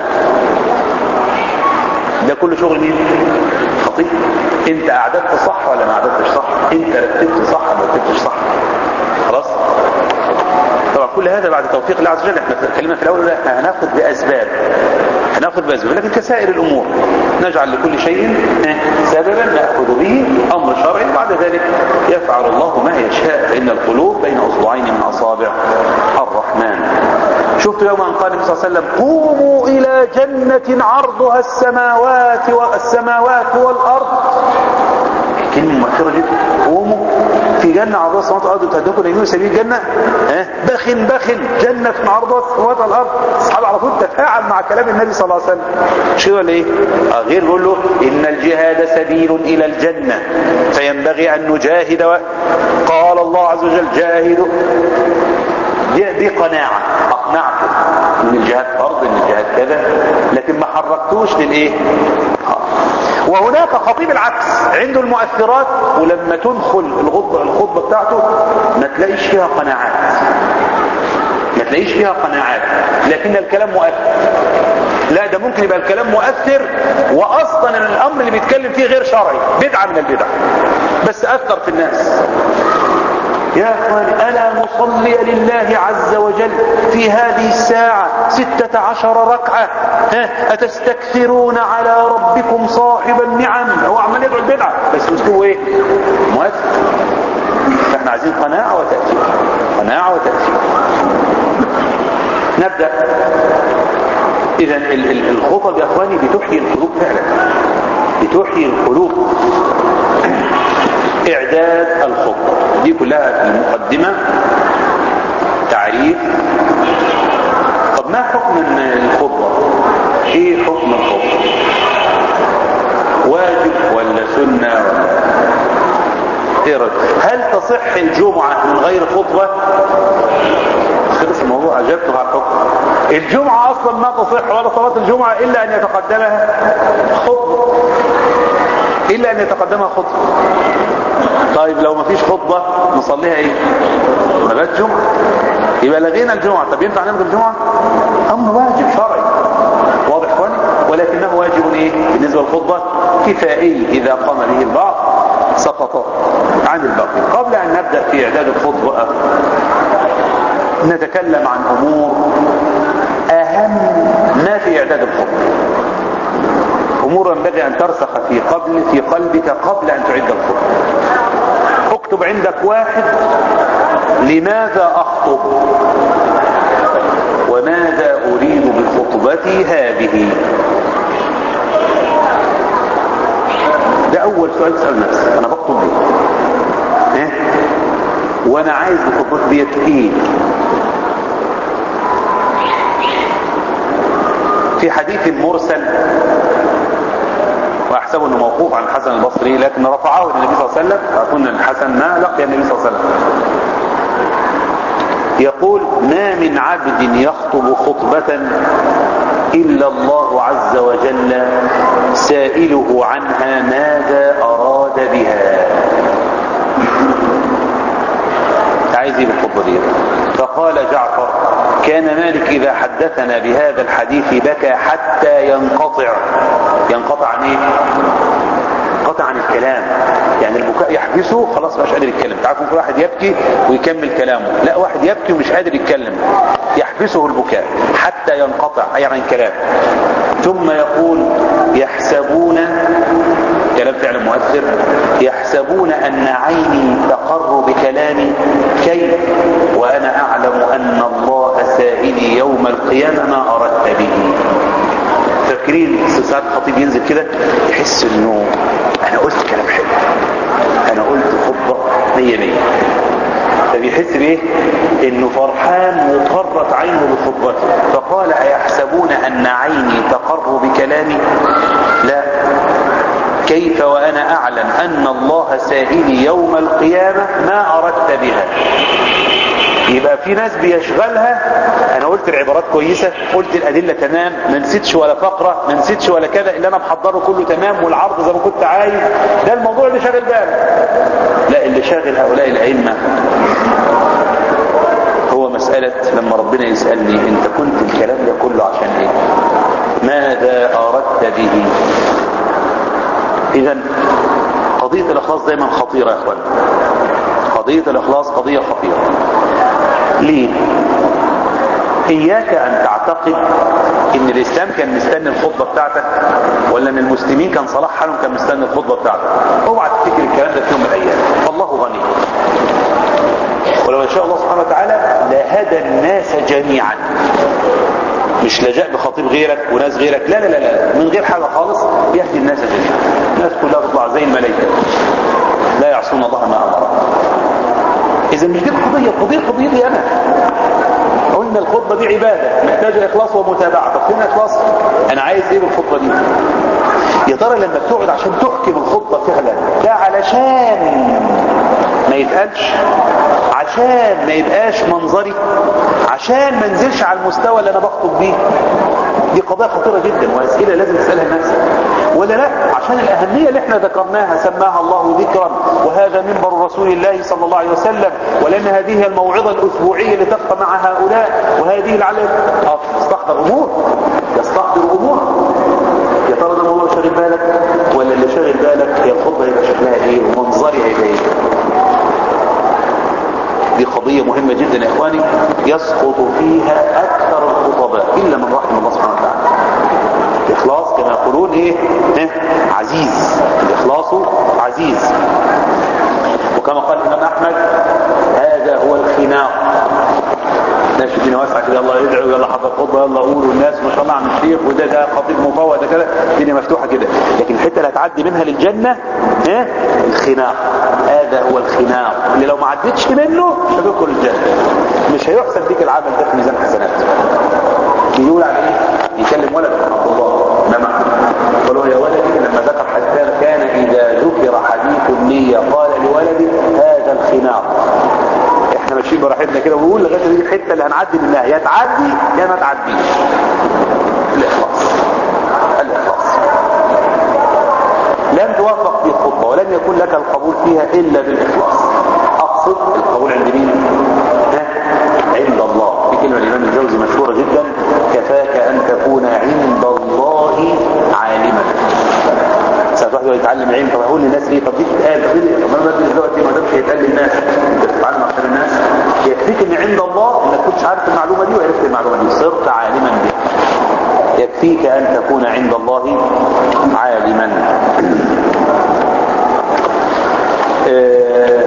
ده كل شغل مين خطيب انت اعددت صح ولا ما اعددتش صح انت رتبت صح ولا ما رتبتش صح خلاص طبعا كل هذا بعد توفيق الله عز وجل احنا اتكلمنا في الاول احنا هناخد باسباب هناخد باسباب لكن كسائر الامور نجعل لكل شيء سببا ناخذ به امر شرعي وبعد ذلك يفعل الله ما يشاء فان القلوب بين اصبعين من اصابع الرحمن شفت يوم ان قال النبي صلى الله عليه وسلم قوموا الى جنة عرضها السماوات والسماوات والارض كلمة مؤثرة جدا قوموا في جنة عرضها السماوات والارض تهدكم ليمين سبيل الجنة ها بخن بخن جنة عرضها السماوات والارض اصحاب على طول تفاعل مع كلام النبي صلى الله عليه وسلم مش كده ولا ايه؟ آه غير بيقول له ان الجهاد سبيل الى الجنة فينبغي ان نجاهد و... قال الله عز وجل جاهدوا دي, دي قناعة اقنعته ان الجهاد فرض ان الجهاد كذا لكن ما حركتوش للايه وهناك خطيب العكس عنده المؤثرات ولما تدخل الخطبة الخطبة بتاعته ما تلاقيش فيها قناعات ما تلاقيش فيها قناعات لكن الكلام مؤثر لا ده ممكن يبقى الكلام مؤثر واصلا الامر اللي بيتكلم فيه غير شرعي بدعة من البدع بس اثر في الناس يا اخواني الا نصلي لله عز وجل في هذه الساعة ستة عشر ركعة ها اتستكثرون على ربكم صاحب النعم هو عمال يدعو البدعة بس اسلوبه ايه مؤثر فاحنا عايزين قناعة وتأثير قناعة وتأثير نبدأ اذا الخطب يا اخواني بتحيي القلوب فعلا بتحيي القلوب اعداد الخطة دي كلها المقدمة تعريف طب ما حكم الخطبة ايه حكم الخطبة واجب ولا سنة ولا ايه رأيك هل تصح الجمعة من غير خطبة خلص الموضوع اجبته على الحكم الجمعة اصلا ما تصح ولا صلاة الجمعة الا ان يتقدمها خطبة الا ان يتقدمها خطبة طيب لو ما فيش خطبة نصليها ايه ما بقت جمعة يبقى لغينا الجمعة طب ينفع نلغي الجمعة امر واجب شرعي واضح اخواني ولكنه واجب ايه بالنسبة للخطبة كفائي اذا قام به البعض سقط عن الباقي قبل ان نبدأ في اعداد الخطبة نتكلم عن امور اهم ما في اعداد الخطبة امور ينبغي ان ترسخ في قبل في قلبك قبل ان تعد الخطبة اكتب عندك واحد لماذا اخطب وماذا اريد بخطبتي هذه ده اول سؤال تسأل نفسك انا بخطب ليه ها وانا عايز بخطبتي ديت ايه في حديث مرسل واحسبه انه موقوف عن الحسن البصري لكن رفعه النبي صلى الله عليه وسلم اظن الحسن ما لقي النبي صلى الله عليه وسلم يقول ما من عبد يخطب خطبة إلا الله عز وجل سائله عنها ماذا أراد بها عايز ايه بالخطبة دي فقال جعفر كان مالك إذا حدثنا بهذا الحديث بكى حتى ينقطع ينقطع عن ايه قطع عن الكلام يعني البكاء يحبسه خلاص مش قادر يتكلم تعرف ممكن واحد يبكي ويكمل كلامه لا واحد يبكي ومش قادر يتكلم يحبسه البكاء حتى ينقطع اي عن الكلام ثم يقول يحسبون كلام فعل مؤثر يحسبون ان عيني تقر بكلامي كيف وانا اعلم ان الله سائلي يوم القيامه ما اردت به فاكرين ساعات الخطيب ينزل كده يحس انه انا قلت كلام حلو انا قلت خطبه مية مية فبيحس بايه انه فرحان وقرت عينه بخطبته فقال ايحسبون ان عيني تقر بكلامي لا كيف وانا اعلم ان الله سائلي يوم القيامه ما اردت بها يبقى في ناس بيشغلها انا قلت العبارات كويسة قلت الادلة تمام ما نسيتش ولا فقرة ما نسيتش ولا كذا اللي انا محضره كله تمام والعرض زي ما كنت عايز ده الموضوع اللي شاغل بالك لا اللي شاغل هؤلاء الائمة هو مسألة لما ربنا يسألني انت كنت الكلام ده كله عشان ايه ماذا اردت به اذا قضية الاخلاص دايما خطيرة يا اخوان قضية الاخلاص قضية خطيرة ليه اياك ان تعتقد ان الاسلام كان مستني الخطبة بتاعتك ولا ان المسلمين كان صلاح حالهم كان مستني الخطبة بتاعتك اوعى تفتكر الكلام ده في يوم من الايام الله غني ولو ان شاء الله سبحانه وتعالى لهدى الناس جميعا مش لجاء بخطيب غيرك وناس غيرك لا لا لا لا من غير حاجة خالص يهدي الناس جميعا الناس كلها تطلع زي الملائكة لا يعصون الله ما امرهم اذا مش دي القضية القضية قضيتي انا قلنا الخطبة دي عبادة محتاجة اخلاص ومتابعة طب فين اخلاص انا عايز ايه بالخطبة دي يا ترى لما بتقعد عشان تحكم الخطبة فعلا ده علشان ما يتقالش عشان ما يبقاش منظري عشان ما انزلش على المستوى اللي انا بخطب بيه دي قضايا خطيرة جدا واسئلة لازم تسألها لنفسك ولا لا عشان الأهمية اللي احنا ذكرناها سماها الله ذكرا وهذا منبر رسول الله صلى الله عليه وسلم ولأن هذه هي الموعظة الأسبوعية اللي تبقى مع هؤلاء وهذه العلم يستحضر أمور يستحضر أمور يا ترى ده موضوع شاغل بالك ولا اللي شاغل بالك هي الخطبة يبقى شكلها ايه ومنظري هيبقى ايه جدا يا إخواني يسقط فيها أكثر الخطباء إلا من رحم الله سبحانه وتعالى الإخلاص كما يقولون إيه, إيه؟ عزيز الإخلاص عزيز وكما قال الإمام أحمد هذا هو الخناق ناس الدنيا واسعه كده يلا يدعوا يلا حضر خطبه يلا قولوا الناس ما شاء الله عن الشيخ وده ده خطيب مفوض ده كده الدنيا مفتوحه كده لكن الحته اللي هتعدي منها للجنه ها الخناق هذا هو الخناق اللي لو ما عدتش منه مش هتدخل الجنه مش هيحسب بيك العمل ده في ميزان حسنات بيقول على ايه يكلم ولد عبد الله امام احمد قال له يا ولدي لما ذكر حديث كان اذا ذكر حديث النيه قال لولدي هذا الخناق احنا ماشيين براحتنا كده ونقول لغايه دي الحته اللي هنعدي منها يا تعدي يا ما تعديش الاخلاص الاخلاص لن توفق في الخطبه ولن يكون لك القبول فيها الا بالاخلاص اقصد القبول عند مين ها؟ عند الله في كلمه الامام الجوزي مشهوره جدا كفاك ان تكون عند الله عالما ساعات واحد يتعلم علم طب اقول للناس ايه طب دي تتقال طب انا بدرس دلوقتي ما ده مش هيتقال للناس انت بتتعلم عشان الناس يكفيك ان عند الله انك كنتش عارف المعلومه دي وعرفت المعلومه دي صرت عالما بها يكفيك ان تكون عند الله عالما آه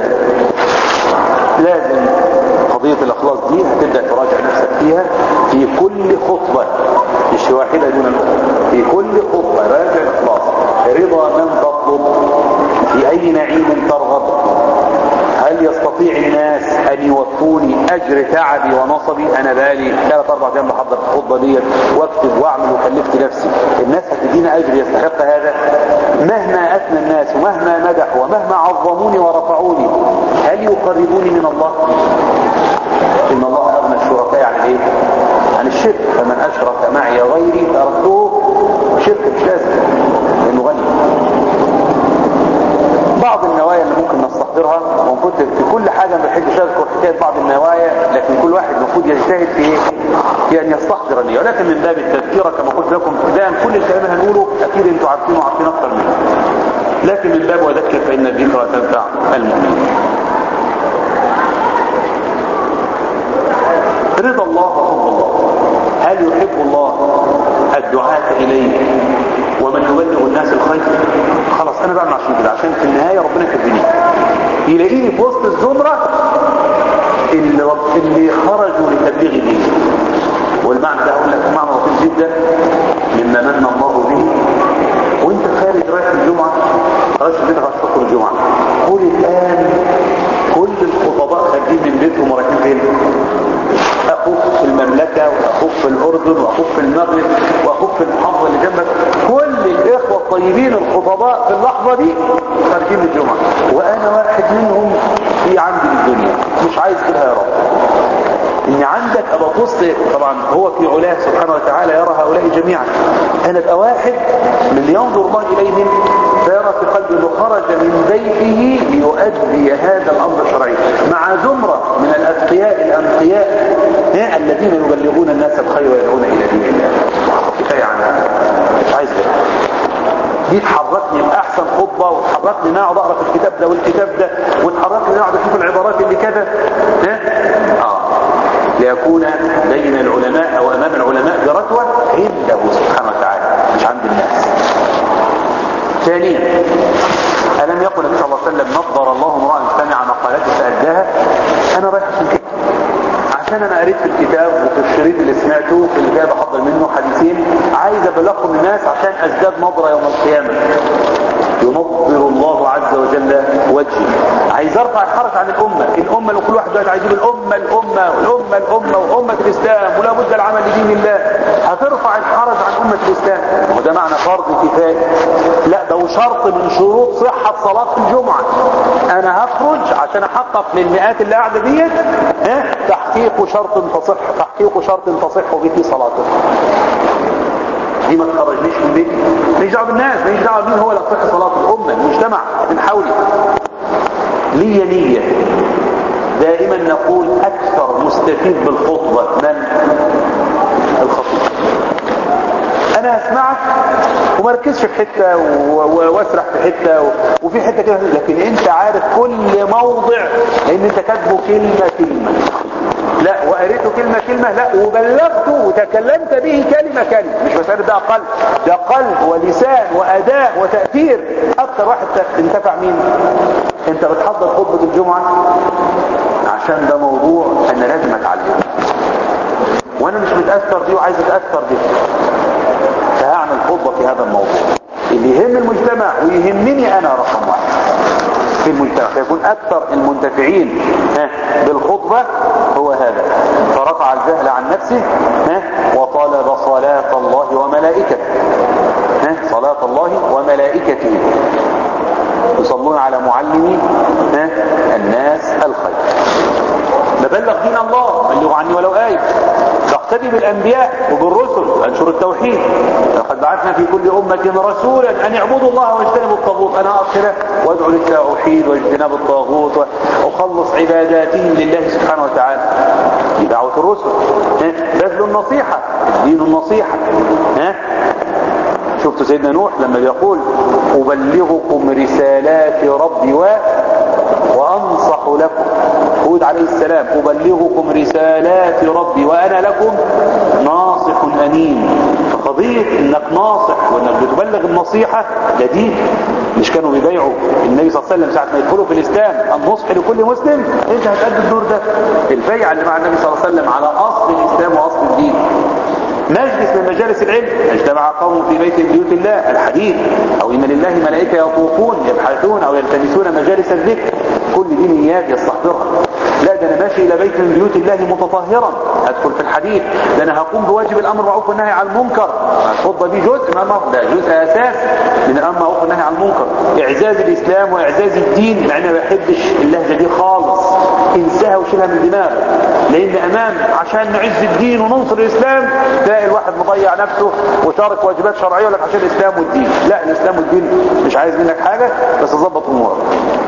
لازم قضية الأخلاص دي هتبدأ تراجع نفسك فيها في كل خطبة مش واحدة دون الأخرى في كل خطبة راجع الأخلاص رضا من تطلب في أي نعيم ترغب هل يستطيع الناس أن يوفوني أجر تعبي ونصبي أنا بالي ثلاث أربع أيام بحضر الخطبة ديت واكتب وأعمل وكلفت نفسي الناس هتدينا أجر يستحق هذا مهما أثنى الناس ومهما مدحوا ومهما عظموني ورفعوني هل يقربوني من الله إن الله أغنى الشركاء عن إيه؟ عن الشرك فمن أشرك معي غيري تركته شرك مش لازم لأنه غني بعض النوايا اللي ممكن نستحضرها وكنت في كل حاجة ما بحبش اذكر حكاية بعض النوايا لكن كل واحد المفروض يجتهد في ايه؟ في ان يستحضر النية ولكن من باب التذكيرة كما قلت لكم دائما كل الكلام اللي هنقوله اكيد انتوا عارفينه وعارفين اكتر منه لكن من باب وذكر فان الذكرى تنفع المؤمنين رضا الله وحب الله هل يحب الله الدعاة إليه ومن يبلغ الناس الخير خلاص أنا بعمل عشان كده عشان في النهاية ربنا يكفيني يلاقيني في وسط الزمرة اللي, اللي خرجوا لتبليغ دينه والمعنى ده أقول لك معنى لطيف جدا مما من الله به وانت خارج رايح الجمعة خرجت بيتك عشان تدخل الجمعة قول الآن كل الخطباء خارجين من بيتهم ورايحين فين اخوك في المملكة واخوك في الاردن واخوك في المغرب واخوك في المحافظة اللي جنبك كل الاخوة الطيبين الخطباء في اللحظة دي خارجين الجمعة وانا واحد منهم في عندي الدنيا مش عايز كده يا رب ان عندك ابقى وسط طبعا هو في علاه سبحانه وتعالى يرى هؤلاء جميعا انا ابقى واحد من اللي ينظر الله اليهم فيرى في قلبه انه خرج من بيته ليؤدي هذا الامر الشرعي مع زمرة من الاتقياء الانقياء الذين يبلغون الناس الخير ويدعون الى دين الله كفايه عن هذا مش عايز غير دي تحركني لأحسن خطبة وتحركني ان اقعد اقرا في الكتاب ده والكتاب ده وتحركني ان اقعد اشوف العبارات اللي كذا ها اه ليكون بين العلماء او امام العلماء برتوة عنده سبحانه وتعالى مش عند الناس ثانيا ألم يقل النبي صلى الله عليه وسلم نظر الله امرأ سمع مقالته فأداها أنا رايح عشان كده عشان أنا قريت في الكتاب وفي الشريط اللي سمعته في الكتاب أحضر منه حديثين عايز أبلغهم الناس عشان أزداد نظرة يوم القيامة ينظر الله عز وجل وجهي عايز ارفع الحرج عن الامه الامه اللي كل واحد دلوقتي عايز يقول الامه الامه الامه الامه وامه الاسلام ولا بد العمل لدين الله هترفع الحرج عن امه الاسلام وده معنى فرض كفايه لا ده شرط من شروط صحه صلاه الجمعه انا هخرج عشان احقق للمئات اللي قاعده ديت ها تحقيق شرط تصح تحقيق شرط تصح به صلاته دي ما تخرجنيش من بيتي ماليش دعوه بالناس ماليش دعوه مين هو اللي تصح صلاه الامه المجتمع من حولي لي نيه دائما نقول اكثر مستفيد بالخطبه من الخطيب انا هسمعك وما ركزش في حته واسرح في حته وفي حته كده لكن انت عارف كل موضع لان انت كاتبه كلمه كلمه لا وقريته كلمة كلمة لا وبلغته وتكلمت به كلمة كلمة مش مسألة ده قلب ده قلب ولسان وأداء وتأثير أكثر واحد انتفع مين انت بتحضر خطبة الجمعة عشان ده موضوع انا لازم اتعلمه وانا مش متأثر بيه وعايز اتأثر بيه فهعمل خطبة في هذا الموضوع اللي يهم المجتمع ويهمني انا رقم واحد في المجتمع فيكون اكثر المنتفعين بالخطبة هو هذا فرفع الجهل عن نفسه وطالب صلاة الله وملائكته صلاة الله وملائكته يصلون على معلم الناس الخير نبلغ دين الله بلغوا عني ولو آية تقتدي بالأنبياء وبالرسل أنشر التوحيد لقد بعثنا في كل أمة رسولا أن يعبدوا الله واجتنبوا الطاغوت أنا أصل وادعو للتوحيد واجتناب الطاغوت وأخلص عباداتهم لله سبحانه وتعالى دي دعوة الرسل بذل النصيحة دين النصيحة شفت سيدنا نوح لما بيقول أبلغكم رسالات ربي و وأنصح لكم هود عليه السلام أبلغكم رسالات ربي وأنا لكم ناصح أمين فقضية انك ناصح وانك بتبلغ النصيحة ده دين مش كانوا بيبيعوا النبي صلى الله عليه وسلم ساعة ما يدخلوا في الإسلام النصح لكل مسلم انت هتأدي الدور ده البيعة اللي مع النبي صلى الله عليه وسلم على أصل الإسلام وأصل الدين مجلس من مجالس العلم اجتمع قوم في بيت من بيوت الله الحديث او ان لله ملائكه يطوفون يبحثون او يلتمسون مجالس الذكر كل دي نيات يستحضرها لا ده انا ماشي الى بيت من بيوت الله متطهرا ادخل في الحديث ده انا هقوم بواجب الامر بالمعروف والنهي عن المنكر الخطبه دي جزء من الامر ده جزء اساسي من الامر بالمعروف والنهي عن المنكر اعزاز الاسلام واعزاز الدين مع اني ما بحبش اللهجه دي خالص انساها وشيلها من دماغك لان امام عشان نعز الدين وننصر الاسلام تلاقي الواحد مضيع نفسه وتارك واجبات شرعيه لك عشان الاسلام والدين لا الاسلام والدين مش عايز منك حاجه بس ظبط امورك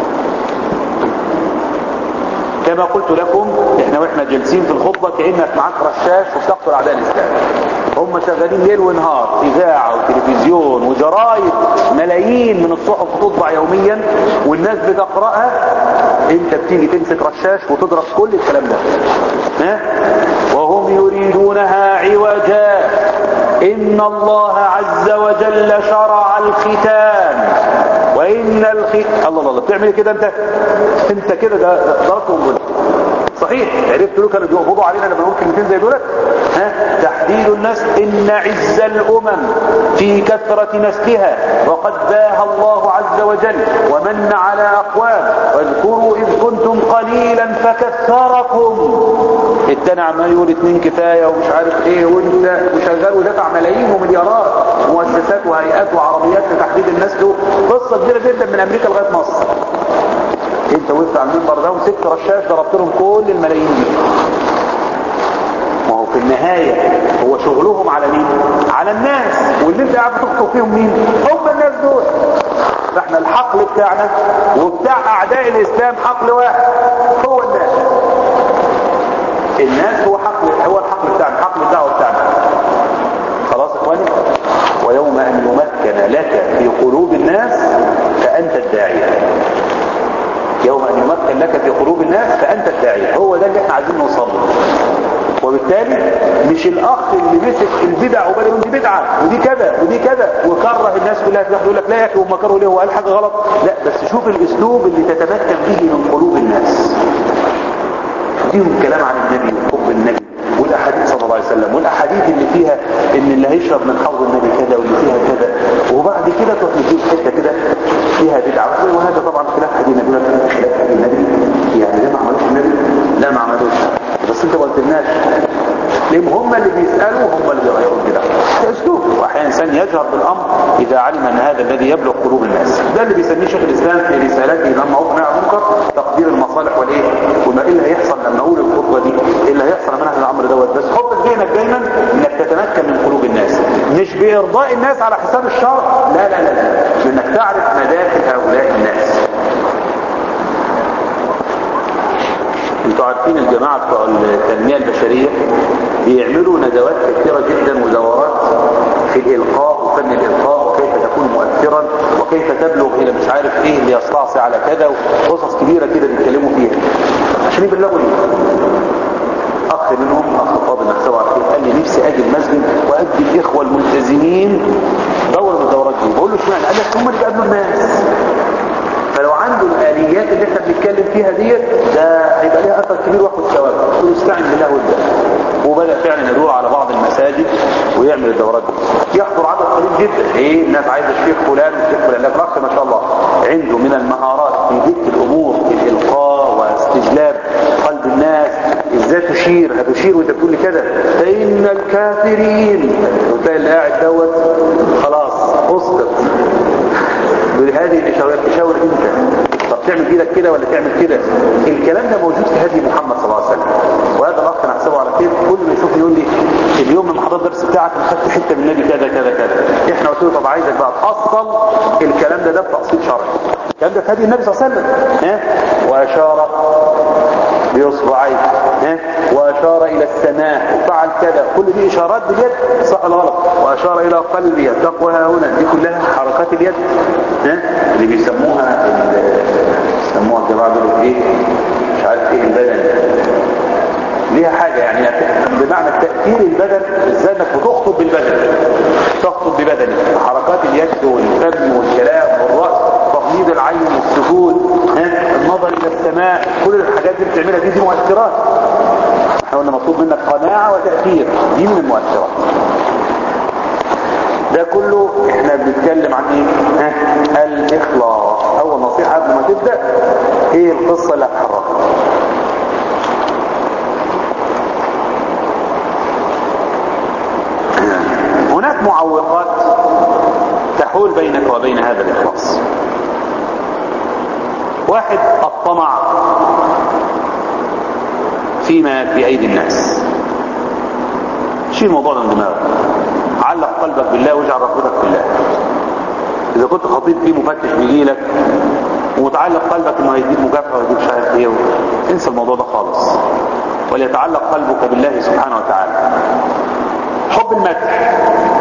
كما قلت لكم احنا واحنا جالسين في الخطبة كأنك معاك رشاش وبتقتل اعداء الاسلام هم شغالين ليل ونهار اذاعة وتلفزيون وجرايد ملايين من الصحف تطبع يوميا والناس بتقرأها انت بتيجي تمسك رشاش وتضرب كل الكلام ده ها وهم يريدونها عوجا ان الله عز وجل شرع الختان وان الختان الله الله بتعمل كده انت انت كده ده ضربتهم دول صحيح عرفت له كانوا بيقبضوا علينا لما نقول كلمتين زي دولت ها تحديد الناس ان عز الامم في كثرة نسلها وقد باها الله عز وجل ومن على اقوام واذكروا اذ كنتم قليلا فكثركم التاني عمال يقول اتنين كفايه ومش عارف ايه وانت وشغال ودفع ملايين ومليارات مؤسسات وهيئات وعربيات لتحديد النسل قصه كبيره جدا من امريكا لغايه مصر انت وقفت على المنبر ده وسبت رشاش ضربت لهم كل الملايين دي ما هو في النهاية هو شغلهم على مين على الناس واللي انت قاعد تخطب فيهم مين هم الناس دول فاحنا الحقل بتاعنا وبتاع اعداء الاسلام حقل واحد هو الناس الناس هو حقل هو الحقل بتاعنا حقل الدعوه بتاعنا خلاص يا اخواني ويوم ان يمكن لك في قلوب الناس فانت الداعيه يوم أن يمكن لك في قلوب الناس فأنت الداعية هو ده اللي احنا عايزين نوصل له وبالتالي مش الأخ اللي مسك البدع وبدأ يقول دي بدعة ودي كذا ودي كذا وكره الناس كلها يقول لك لا يا أخي هم كرهوا ليه هو قال حاجة غلط لا بس شوف الأسلوب اللي تتمكن به من قلوب الناس فيهم كلام عن النبي وحب النبي والاحاديث صلى الله عليه وسلم والاحاديث اللي فيها ان اللي هيشرب من حوض النبي كذا واللي فيها كذا وبعد كده تروح تجيب حته كده فيها بدعه وهذا طبعا خلاف حديث النبي خلاف حديث النبي يعني ده ما عملوش النبي لا ما عملوش بس انت ما قلتلناش لان هم اللي بيسالوا هم اللي بيغيروا البدع ده اسلوب واحيانا انسان يجهر بالامر اذا علم ان هذا الذي يبلغ قلوب الناس ده اللي بيسميه شيخ الاسلام في رسالته لما وقع عن المنكر تقدير المصالح والايه وما ايه اللي هيحصل لما اقول الخطبه دي ايه اللي هيحصل لما نحن الامر دوت بس حط في ذهنك دايما انك تتمكن من قلوب الناس مش بارضاء الناس على حساب الشرع لا لا لا, لا. بانك تعرف مداخل هؤلاء الناس انتوا عارفين الجماعة بتوع التنمية البشرية بيعملوا ندوات كثيرة جدا ودورات في الإلقاء وفن الإلقاء وكيف تكون مؤثرا وكيف تبلغ إلى مش عارف إيه اللي يستعصي على كذا وقصص كبيرة كده بيتكلموا فيها عشان يبلغوا ليه اخ منهم اخ فاضل نحسبه على خير قال لي نفسي اجي المسجد وادي الاخوه الملتزمين دوره من الدورات دي بقول له اشمعنى قال لك هم اللي بيقابلوا الناس فلو عنده الاليات اللي احنا بنتكلم فيها ديت ده هيبقى ليها اثر كبير واخد ثواب قلت له استعن بالله وابدا وبدا فعلا يدور على بعض المساجد ويعمل الدورات دي يحضر عدد قليل جدا ايه الناس عايزه الشيخ فلان والشيخ فلان لكن الاخ ما شاء الله عنده من المهارات في ذكر الامور الالقاء واستجلاب قلب الناس ازاي تشير هتشير وانت بتقول لي كده فان الكافرين وتلاقي اللي قاعد دوت خلاص اسقط بهذه الاشارات تشاور انت طب تعمل ايدك كده ولا تعمل كده الكلام ده موجود في هدي محمد صلى الله عليه وسلم وهذا الاخ نحسبه على خير كل ما يشوف يقول لي اليوم من حضرتك الدرس بتاعك انا خدت حته من النبي كذا كذا كذا احنا قلت له طب عايزك بقى تحصل الكلام ده ده بتأصيل شرعي الكلام ده في هدي النبي صلى الله عليه وسلم ها واشار باصبعيه ها واشار الى السماء وفعل كذا كل دي اشارات باليد صح ولا غلط واشار الى قلبي التقوى ها هنا دي كلها حركات اليد ها اللي بيسموها بيسموها الجماعه دول ايه مش عارف ايه البدن ليها حاجة يعني بمعنى تأثير البدن ازاي انك بتخطب بالبدن تخطب ببدنك حركات اليد والفم والكلام والرأس تغميض العين والسجود النظر الى السماء كل الحاجات دي بتعملها دي دي مؤثرات احنا قلنا مطلوب منك قناعة وتأثير دي من المؤثرات ده كله احنا بنتكلم عن ايه ها الاخلاص اول نصيحة قبل ما تبدأ ايه القصة اللي هتحركها هناك معوقات تحول بينك وبين هذا الإخلاص واحد الطمع فيما في أيدي الناس شيل الموضوع ده من دماغك علق قلبك بالله واجعل رغبتك بالله إذا كنت خطيب فيه مفتش بيجي لك ومتعلق قلبك انه هيديك مكافأة ويديك مش عارف ايه انسى الموضوع ده خالص وليتعلق قلبك بالله سبحانه وتعالى حب المدح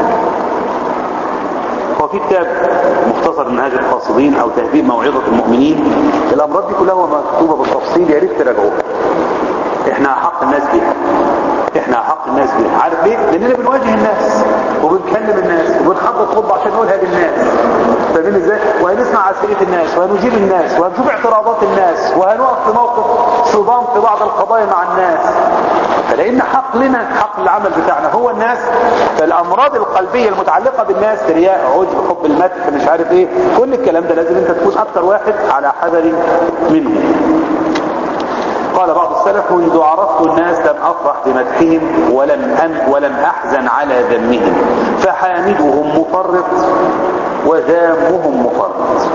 هو في كتاب مختصر منهاج القاصدين او تهذيب موعظة المؤمنين الامراض دي كلها مكتوبة بالتفصيل يا ريت تراجعوها احنا احق الناس بيها احنا احق الناس بيها عارف ليه لاننا بنواجه الناس وبنكلم الناس وبنحضر خطبه عشان نقولها للناس فاهمين ازاي وهنسمع اسئله الناس وهنجيب الناس وهنشوف اعتراضات الناس وهنقف في موقف صدام في بعض القضايا مع الناس فلان حق لنا حق العمل بتاعنا هو الناس فالامراض القلبيه المتعلقه بالناس رياء عجب حب المدح مش عارف ايه كل الكلام ده لازم انت تكون اكتر واحد على حذر منه قال بعض السلف منذ عرفت الناس لم أفرح بمدحهم ولم أم ولم أحزن على ذمهم فحامدهم مفرط وذامهم مفرط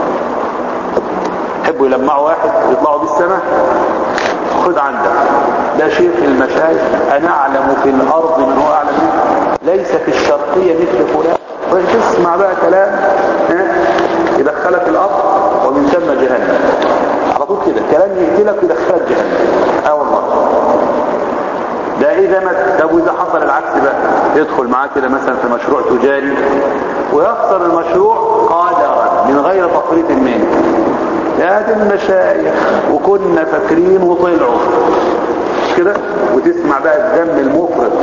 يحبوا يلمعوا واحد يطلعوا بالسماء خد عندك ده شيخ المشايخ أنا أعلم في الأرض من هو أعلم منه ليس في الشرقية مثل فلان وتسمع بقى كلام يدخلك الأرض ومن ثم جهنم على طول كده كلام يقتلك ويدخلك جهنم اه والله ده اذا ما طب واذا حصل العكس بقى يدخل معاه كده مثلا في مشروع تجاري ويخسر المشروع قادرا من غير تفريط منه يا دي المشايخ وكنا فاكرين وطلعوا مش كده وتسمع بقى الذم المفرط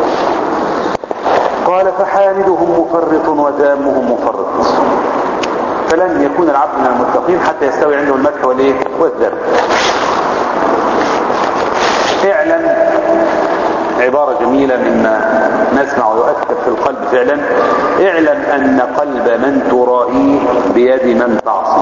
قال فحامدهم مفرط وذامهم مفرط فلن يكون العبد من المتقين حتى يستوي عنده المدح والايه والذم اعلم عبارة جميلة مما نسمع ويؤثر في القلب فعلا اعلم ان قلب من ترائيه بيد من تعصي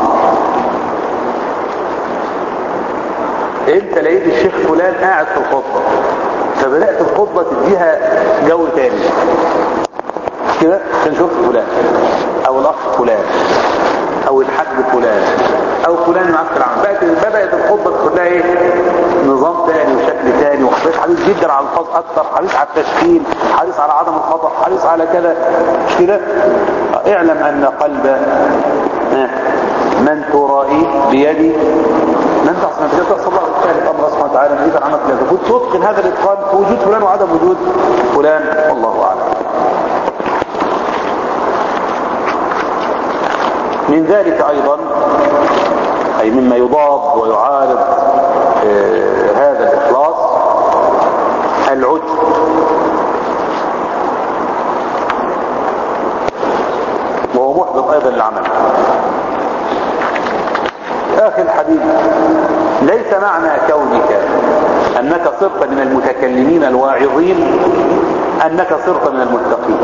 انت لقيت الشيخ فلان قاعد في الخطبة فبدأت الخطبة تديها جو تاني كده عشان شفت فلان او الاخ فلان او الحاج فلان او فلان معاك في العمل بقت بدات الخطبه تاخد لها ايه نظام تاني وشكل تاني وحريص حريص جدا على الفاظ اكتر حريص على التشكيل حريص على عدم الخطا حريص على كذا مش كده اعلم ان قلب من ترائيه بيدي من تحصل من تحصل الله الثالث امر سبحانه وتعالى من اذا عملت لك كنت تتقن هذا الاتقان في وجود فلان وعدم وجود فلان والله اعلم من ذلك ايضا اي مما يضاد ويعارض آه هذا الاخلاص العجب وهو محبط ايضا للعمل اخي الحبيب ليس معنى كونك انك صرت من المتكلمين الواعظين انك صرت من المتقين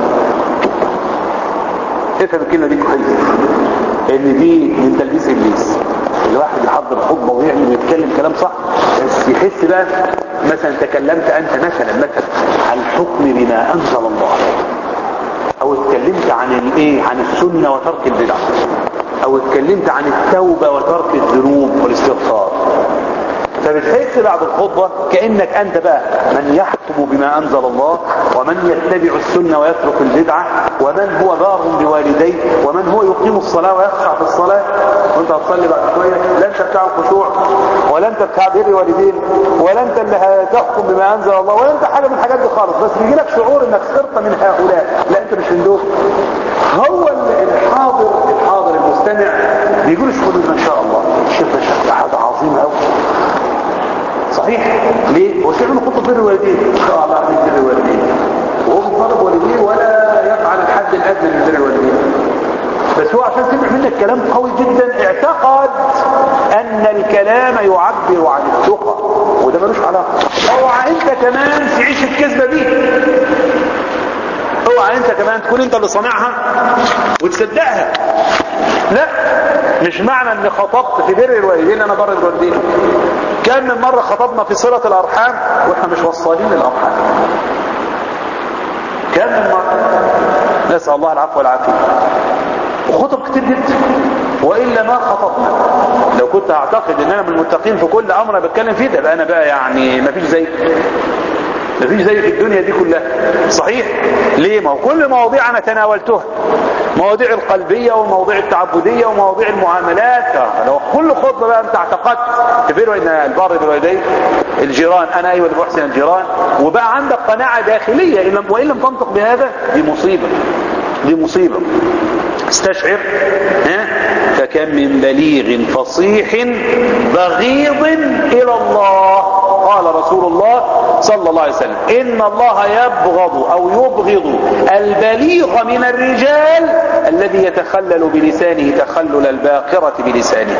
افهم الكلمه دي كويس ان دي من تلبيس ابليس الواحد يحضر خطبه ويعمل ويتكلم كلام صح بس يحس بقى مثلا تكلمت انت مثلا مثلا عن الحكم بما انزل الله او اتكلمت عن الايه عن السنه وترك البدع او اتكلمت عن التوبه وترك الذنوب والاستغفار فبتحس بعد الخطبة كأنك أنت بقى من يحكم بما أنزل الله ومن يتبع السنة ويترك البدعة ومن هو بار بوالديه ومن هو يقيم الصلاة ويخشع في الصلاة وانت هتصلي بعد شوية لا انت بتاع الخشوع ولا انت بتاع بر والدين ولا انت اللي هتحكم بما أنزل الله ولا انت حاجة من الحاجات دي خالص بس بيجي لك شعور انك صرت من هؤلاء لا انت مش من دول هو الحاضر الحاضر المستمع بيقول شغل ان شاء الله الشيخ ده شيخ ده حاجة عظيمة قوي صحيح ليه هو شيخ خطب بر الوالدين ان شاء الله في بر الوالدين وهو بيطالب والديه ولا يفعل الحد الادنى من بر الوالدين بس هو عشان سمع منك كلام قوي جدا اعتقد ان الكلام يعبر عن الثقة وده ملوش علاقة اوعى انت كمان تعيش الكذبة دي اوعى انت كمان تكون انت اللي صانعها وتصدقها لا مش معنى ان خطبت في بر الوالدين انا بر الوالدين كم من مرة خطبنا في صلة الارحام واحنا مش وصالين للارحام كم من مرة نسأل الله العفو والعافية وخطب كتير جدا وإلا ما خطبنا لو كنت اعتقد ان انا من المتقين في كل امر انا بتكلم فيه ده بقى انا بقى يعني ما فيش زي مفيش زي في الدنيا دي كلها صحيح ليه ما هو كل مواضيع انا تناولتها مواضيع القلبية ومواضيع التعبدية ومواضيع المعاملات لو كل خطبة بقى انت اعتقدت تفيروا ان البر بالوالدين الجيران انا ايوه اللي بحسن الجيران وبقى عندك قناعة داخلية وان لم تنطق بهذا دي مصيبة دي مصيبة استشعر ها فكم من بليغ فصيح بغيض الى الله قال رسول الله صلى الله عليه وسلم ان الله يبغض او يبغض البليغ من الرجال الذي يتخلل بلسانه تخلل الباقرة بلسانه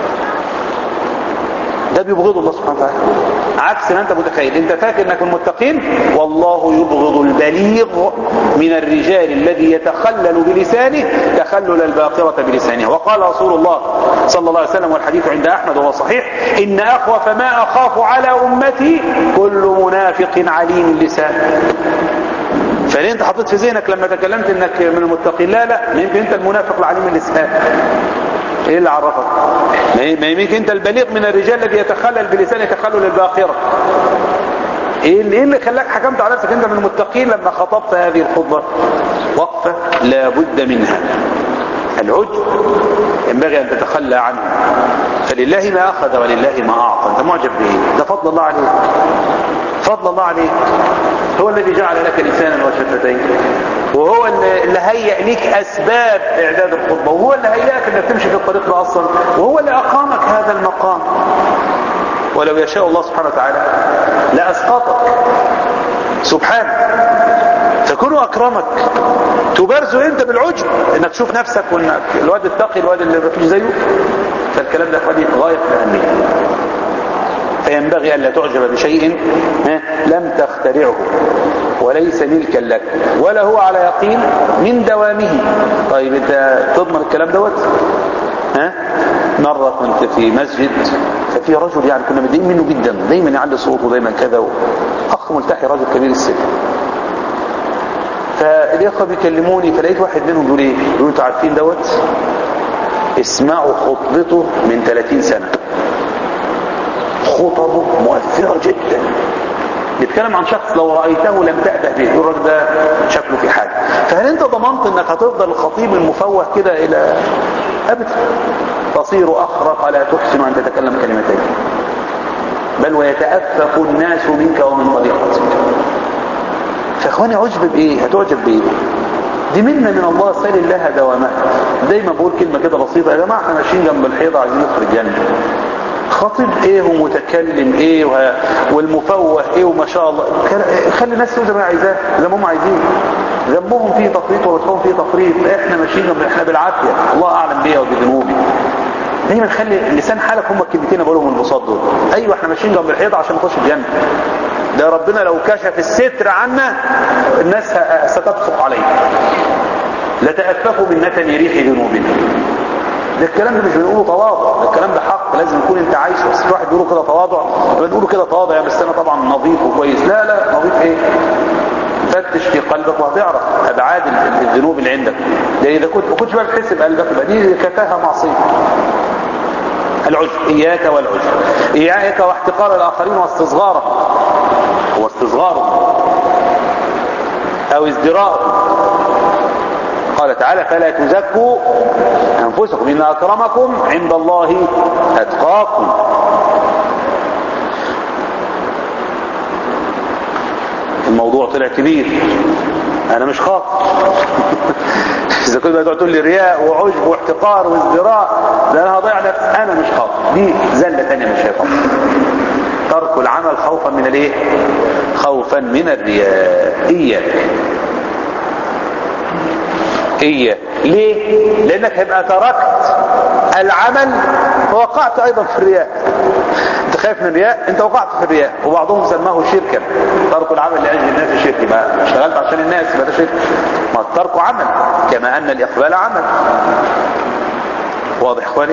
ده بيبغضه الله سبحانه وتعالى عكس ما انت متخيل انت فاكر انك من المتقين والله يبغض البليغ من الرجال الذي يتخلل بلسانه تخلل الباقرة بلسانه وقال رسول الله صلى الله عليه وسلم والحديث عند احمد وهو صحيح ان اخوف ما اخاف على امتي كل منافق عليم اللسان فليه انت حطيت في ذهنك لما تكلمت انك من المتقين لا لا يمكن انت المنافق العليم اللسان ايه اللي عرفك ما يمكن انت البليغ من الرجال الذي يتخلل بلسانه تخلل الباقرة ايه اللي, إيه اللي خلاك حكمت على نفسك انت من المتقين لما خطبت هذه الخطبة وقفة لا بد منها العجب ينبغي ان تتخلى عنه فلله ما اخذ ولله ما اعطى انت معجب بايه ده فضل الله عليك فضل الله عليك هو الذي جعل لك لسانا وشفتين وهو اللي هيئ لك اسباب اعداد الخطبه وهو اللي هيئك انك تمشي في الطريق ده اصلا وهو اللي اقامك هذا المقام ولو يشاء الله سبحانه وتعالى لاسقطك سبحانه فكونه اكرمك تبارزه انت بالعجب انك تشوف نفسك وانك الواد التقي الواد اللي مفيش زيه فالكلام ده اخواني غايه الاهميه فينبغي ألا تعجب بشيء لم تخترعه وليس ملكا لك ولا هو على يقين من دوامه طيب انت تضمن الكلام دوت ها مرة كنت في مسجد ففي رجل يعني كنا متضايقين منه جدا دايما يعلي صوته دايما كذا اخ ملتحي رجل كبير السن فالاخوه بيكلموني فلقيت واحد منهم بيقول ايه بيقول انتوا عارفين دوت اسمعوا خطبته من 30 سنه خطبه مؤثرة جدا بيتكلم عن شخص لو رأيته لم تأبه به يقول الراجل ده شكله في حاجة فهل انت ضمنت انك هتفضل الخطيب المفوه كده الى ابدا تصير اخرق لا تحسن ان تتكلم كلمتين بل ويتأفف الناس منك ومن طريقتك فاخواني عجب بايه هتعجب بايه دي منة من الله سال الله دوامها دايما بقول كلمة كده بسيطة يا جماعة احنا ماشيين جنب الحيطة عايزين ندخل الجنة خطيب ايه ومتكلم ايه وه... والمفوه ايه وما شاء الله خلي الناس تقول زي ما عايزاه زي ما هم عايزين ذنبهم فيه تفريط ووجههم فيه تفريط احنا ماشيين احنا بالعافيه الله اعلم بيا وبذنوبي دايما خلي لسان حالك هم الكلمتين بقولهم البساط دول ايوه احنا ماشيين جنب الحيطه عشان نخش الجنه ده ربنا لو كشف الستر عنا الناس ستبصق عليه لتأففوا من نتن ريح ذنوبنا ده الكلام ده مش بنقوله تواضع ده الكلام ده حق لازم يكون انت عايشه بس في واحد بيقوله كده تواضع بنقوله كده تواضع بس انا طبعا نظيف وكويس لا لا نظيف ايه فتش في قلبك وهتعرف ابعاد الذنوب اللي عندك ده اذا كنت ما كنتش بقى بتحس بقلبك يبقى دي كفاها معصيه العجب اياك والعجب اياك واحتقار الاخرين واستصغارهم هو استصغارهم او ازدراءهم قال تعالى فلا تزكوا انفسكم ان اكرمكم عند الله اتقاكم الموضوع طلع كبير انا مش خاطر اذا كنت بقى تقول لي رياء وعجب واحتقار وازدراء ده انا هضيع نفسي انا مش خاطر دي زله ثانيه من الشيطان ترك العمل خوفا من الايه خوفا من الرياء اياك اياك ليه لانك هيبقى تركت العمل ووقعت ايضا في الرياء انت خايف من الرياء انت وقعت في الرياء وبعضهم سماه شركا ترك العمل لاجل الناس شرك ما اشتغلت عشان الناس يبقى ده شرك ما الترك عمل كما ان الاقبال عمل واضح اخواني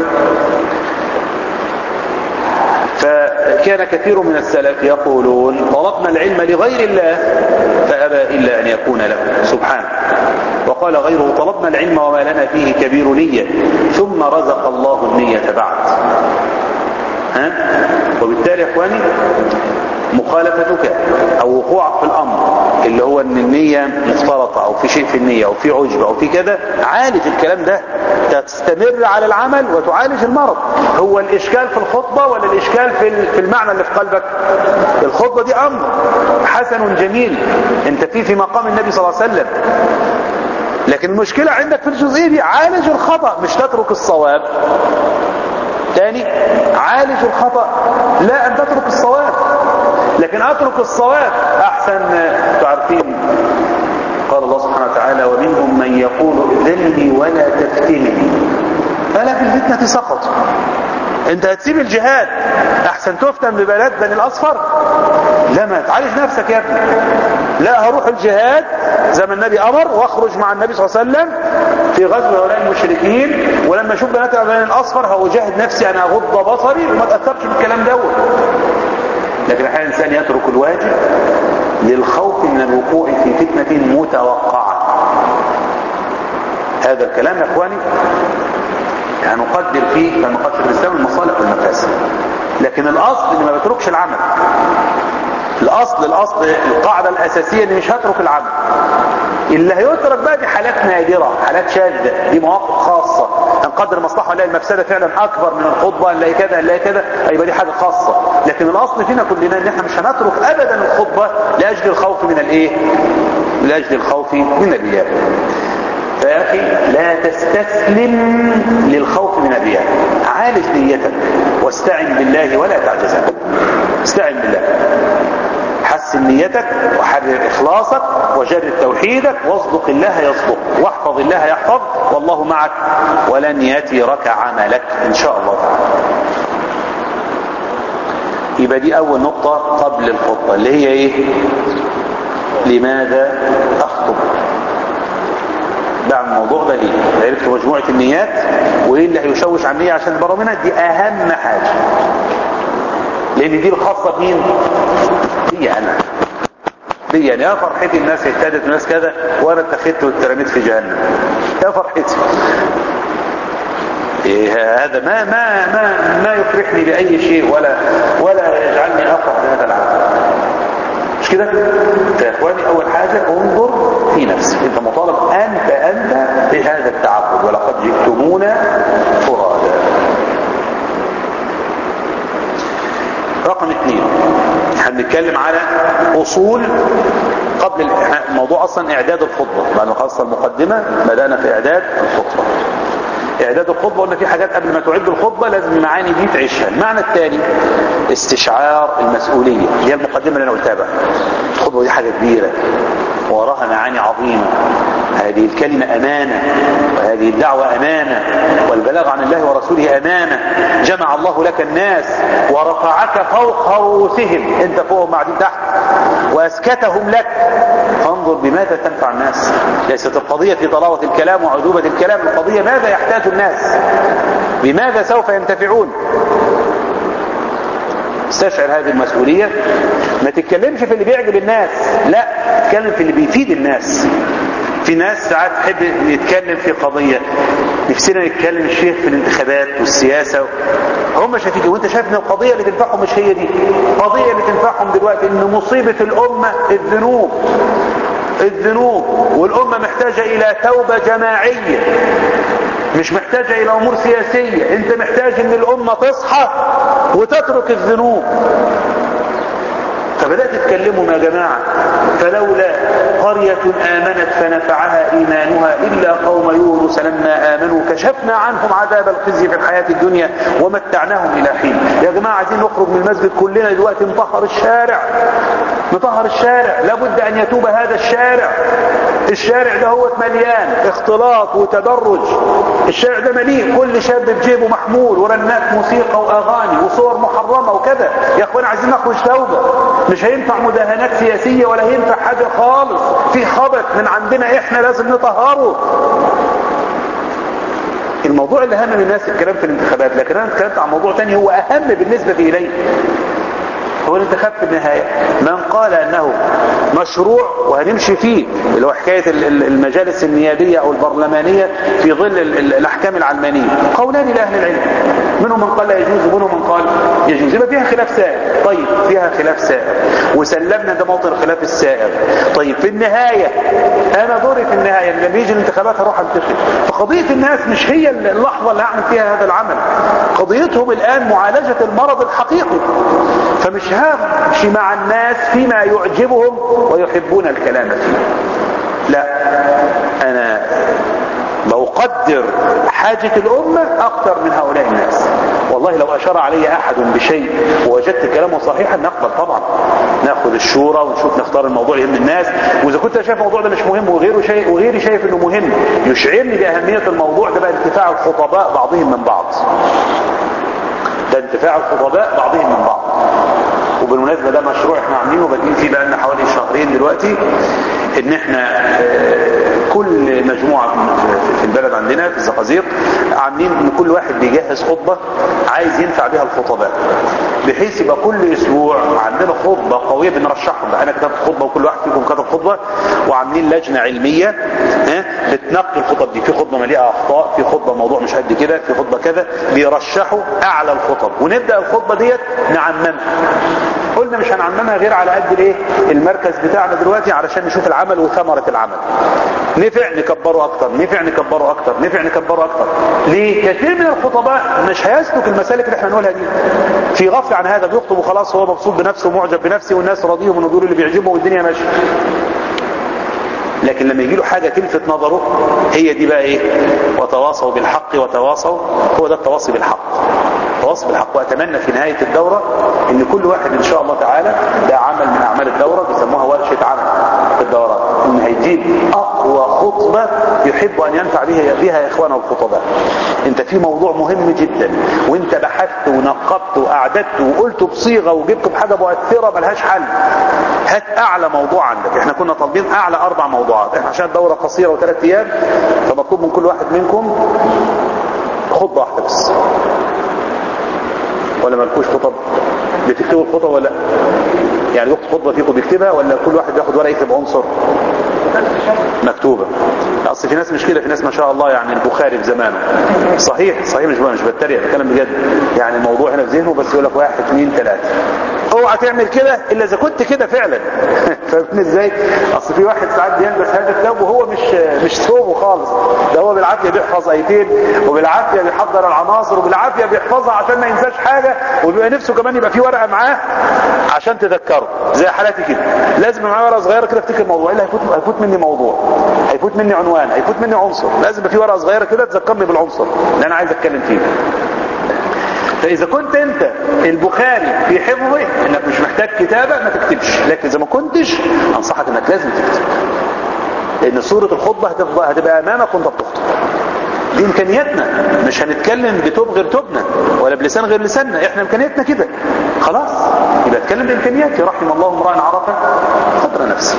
فكان كثير من السلف يقولون طلبنا العلم لغير الله فأبى إلا أن يكون له سبحانه وقال غيره طلبنا العلم وما لنا فيه كبير نية ثم رزق الله النية بعد ها؟ وبالتالي يا اخواني مخالفتك او وقوعك في الامر اللي هو ان النية مختلطة او في شيء في النية او في عجب او في كذا عالج الكلام ده تستمر على العمل وتعالج المرض هو الاشكال في الخطبة ولا الاشكال في في المعنى اللي في قلبك الخطبة دي امر حسن جميل انت فيه في مقام النبي صلى الله عليه وسلم لكن المشكلة عندك في الجزئية دي عالج الخطأ مش تترك الصواب تاني عالج الخطأ لا ان تترك الصواب لكن اترك الصواب احسن تعرفين قال الله سبحانه وتعالى ومنهم من يقول ذلني ولا تفتني فلا في الفتنة سقط انت هتسيب الجهاد احسن تفتن ببلاد بني الاصفر لا ما تعالج نفسك يا ابني لا هروح الجهاد زي ما النبي امر واخرج مع النبي صلى الله عليه وسلم في غزو هؤلاء المشركين ولما اشوف بنات بني الاصفر هجاهد نفسي انا اغض بصري وما تاثرش بالكلام دوت لكن احيانا الانسان يترك الواجب للخوف من الوقوع في فتنه متوقعه هذا الكلام يا اخواني هنقدر فيه كما قال شيخ الاسلام المصالح والمفاسد لكن الاصل ان ما بتركش العمل الاصل الاصل القاعده الاساسيه ان مش هترك العمل اللي هيترك بقى دي حالات نادره حالات شاذه دي مواقف خاصه هنقدر مصلحه نلاقي المفسده فعلا اكبر من الخطبه نلاقي كذا نلاقي كذا يبقى دي حاجه خاصه لكن الاصل فينا كلنا ان احنا مش هنترك ابدا الخطبه لاجل الخوف من الايه لاجل الخوف من الرياء فيا أخي لا تستسلم للخوف من الرياء عالج نيتك واستعن بالله ولا تعجزن استعن بالله حسن نيتك وحرر إخلاصك وجرد توحيدك واصدق الله يصدق واحفظ الله يحفظ والله معك ولن يترك عملك إن شاء الله تعالى يبقى دي أول نقطة قبل الخطبة اللي هي إيه لماذا أخطب ده الموضوع ده ليه عرفت مجموعة النيات وايه اللي هيشوش على النية عشان تبرأ منها دي اهم حاجة لان دي الخاصة بمين دي انا دي يعني يا فرحتي الناس اهتدت الناس كذا وانا اتخذت واترميت في جهنم يا فرحتي إيه هذا ما ما ما ما يفرحني باي شيء ولا ولا يجعلني افرح بهذا العمل مش كده يا اخواني اول حاجة انظر في نفسك انت مطالب انت انت بهذا التعبد ولقد جئتمونا فرادا رقم اثنين هنتكلم على اصول قبل الموضوع اصلا اعداد الخطبة بعد ما خلصنا المقدمة بدأنا في اعداد الخطبة اعداد الخطبة قلنا في حاجات قبل ما تعد الخطبة لازم المعاني دي تعيشها المعنى الثاني استشعار المسؤولية هي المقدمة اللي انا قلتها بقى الخطبة دي حاجة كبيرة وراها معاني عظيمة هذه الكلمة أمانة وهذه الدعوة أمانة والبلاغ عن الله ورسوله أمانة جمع الله لك الناس ورفعك فوق رؤوسهم انت فوقهم بعدين تحت وأسكتهم لك فانظر بماذا تنفع الناس ليست القضية في طلاوة الكلام وعذوبة الكلام القضية ماذا يحتاج الناس بماذا سوف ينتفعون استشعر هذه المسؤولية ما تتكلمش في اللي بيعجب الناس لا تتكلم في اللي بيفيد الناس في ناس ساعات تحب يتكلم في قضية نفسنا نتكلم الشيخ في الانتخابات والسياسة هم شايفين وانت شايف ان القضية اللي تنفعهم مش هي دي القضية اللي تنفعهم دلوقتي ان مصيبة الامة الذنوب الذنوب والامة محتاجة الى توبة جماعية مش محتاجة الى امور سياسية انت محتاج ان الامة تصحى وتترك الذنوب فبدأت تتكلموا يا جماعة فلولا قرية آمنت فنفعها إيمانها إلا قوم يونس لما آمنوا كشفنا عنهم عذاب الخزي في الحياة الدنيا ومتعناهم إلى حين يا جماعة عايزين نخرج من المسجد كلنا دلوقتي نطهر الشارع نطهر الشارع لابد أن يتوب هذا الشارع الشارع ده هو مليان اختلاط وتدرج الشارع ده مليء كل شاب بجيبه محمول ورنات موسيقى واغاني وصور محرمه وكذا يا اخوان عايزين نخرج توبه مش هينفع مداهنات سياسيه ولا هينفع حاجه خالص في خبث من عندنا احنا لازم نطهره الموضوع اللي هم الناس الكلام في الانتخابات لكن انا اتكلمت عن موضوع تاني هو اهم بالنسبه الي هو الانتخاب في النهاية من قال انه مشروع وهنمشي فيه اللي هو حكاية المجالس النيابية او البرلمانية في ظل الاحكام العلمانية قولان لاهل العلم منهم من قال لا يجوز ومنهم من قال يجوز يبقى فيها خلاف سائر طيب فيها خلاف سائر وسلمنا ده موطن الخلاف السائر طيب في النهاية انا دوري في النهاية لما يجي الانتخابات هروح انتخب فقضية الناس مش هي اللحظة اللي هعمل فيها هذا العمل قضيتهم الان معالجة المرض الحقيقي فمش همشي مع الناس فيما يعجبهم ويحبون الكلام فيه لا انا بقدر حاجة الامة اكثر من هؤلاء الناس والله لو اشار علي احد بشيء ووجدت كلامه صحيحا نقبل طبعا ناخذ الشورى ونشوف نختار الموضوع يهم الناس واذا كنت شايف الموضوع ده مش مهم وغيره شيء وغيري شايف انه مهم يشعرني باهمية الموضوع ده بقى انتفاع الخطباء بعضهم من بعض ده انتفاع الخطباء بعضهم من بعض وبالمناسبة ده مشروع احنا عاملينه بادئين فيه بقالنا حوالي شهرين دلوقتي ان احنا كل مجموعة في البلد عندنا في الزقازيق عاملين ان كل واحد بيجهز خطبة عايز ينفع بها الخطباء بحيث يبقى كل اسبوع عندنا خطبة قوية بنرشحهم انا كتبت خطبة وكل واحد فيكم كتب خطبة وعاملين لجنة علمية ها بتنقي الخطب دي في خطبة مليئة اخطاء في خطبة موضوع مش قد كده في خطبة كذا بيرشحوا اعلى الخطب ونبدأ الخطبة ديت نعممها قلنا مش هنعممها غير على قد الايه المركز بتاعنا دلوقتي علشان نشوف العمل وثمرة العمل نفع نكبره اكتر نفع نكبره اكتر نفع نكبره اكتر ليه كثير من الخطباء مش هيسلك المسالك اللي احنا نقولها دي في غفل عن هذا بيخطب وخلاص هو مبسوط بنفسه ومعجب بنفسه والناس راضيه من دول اللي بيعجبه والدنيا ماشيه لكن لما يجي له حاجة تلفت نظره هي دي بقى ايه وتواصوا بالحق وتواصوا هو ده التواصي بالحق التواصي بالحق واتمنى في نهاية الدورة ان كل واحد ان شاء الله تعالى ده عمل من اعمال الدورة بيسموها ورشة عمل في الدورات ان هيجيب اقوى خطبة يحب ان ينفع بها بها اخوانه الخطباء انت في موضوع مهم جدا وانت بحثت ونقبت واعددت وقلت بصيغة وجبت بحاجة مؤثرة ملهاش حل هات اعلى موضوع عندك احنا كنا طالبين اعلى اربع موضوعات احنا عشان الدورة قصيرة وثلاث ايام فمطلوب من كل واحد منكم خطبة واحدة بس ولا مالكوش خطب بتكتبوا الخطب ولا يعني وقت خطبة فيكم بيكتبها ولا كل واحد بياخد ورقة يكتب عنصر مكتوبة اصل في ناس مش كده في ناس ما شاء الله يعني البخاري في زمانه صحيح صحيح مش مش بتريق بتكلم بجد يعني الموضوع هنا في ذهنه بس يقول لك واحد اثنين ثلاثة اوعى تعمل كده الا اذا كنت كده فعلا فاهمني ازاي اصل في واحد ساعات بيلبس هذا الثوب وهو مش مش ثوبه خالص ده هو بالعافيه بيحفظ ايتين وبالعافيه بيحضر العناصر وبالعافيه بيحفظها عشان ما ينساش حاجه وبيبقى نفسه كمان يبقى في ورقه معاه عشان تذكره زي حالاتي كده لازم معايا ورقه صغيره كده افتكر موضوع الا هيفوت هيفوت مني موضوع هيفوت مني عنوان هيفوت مني عنصر لازم يبقى في ورقه صغيره كده تذكرني بالعنصر اللي انا عايز اتكلم فيه فاذا كنت انت البخاري في حفظه انك مش محتاج كتابة ما تكتبش لكن اذا ما كنتش انصحك انك لازم تكتب لان صورة الخطبة هتبقى, هتبقى امامك وانت بتخطب دي امكانياتنا مش هنتكلم بتوب غير توبنا ولا بلسان غير لساننا احنا امكانياتنا كده خلاص يبقى اتكلم بامكانياتي رحم الله امرأ عرف قدر نفسه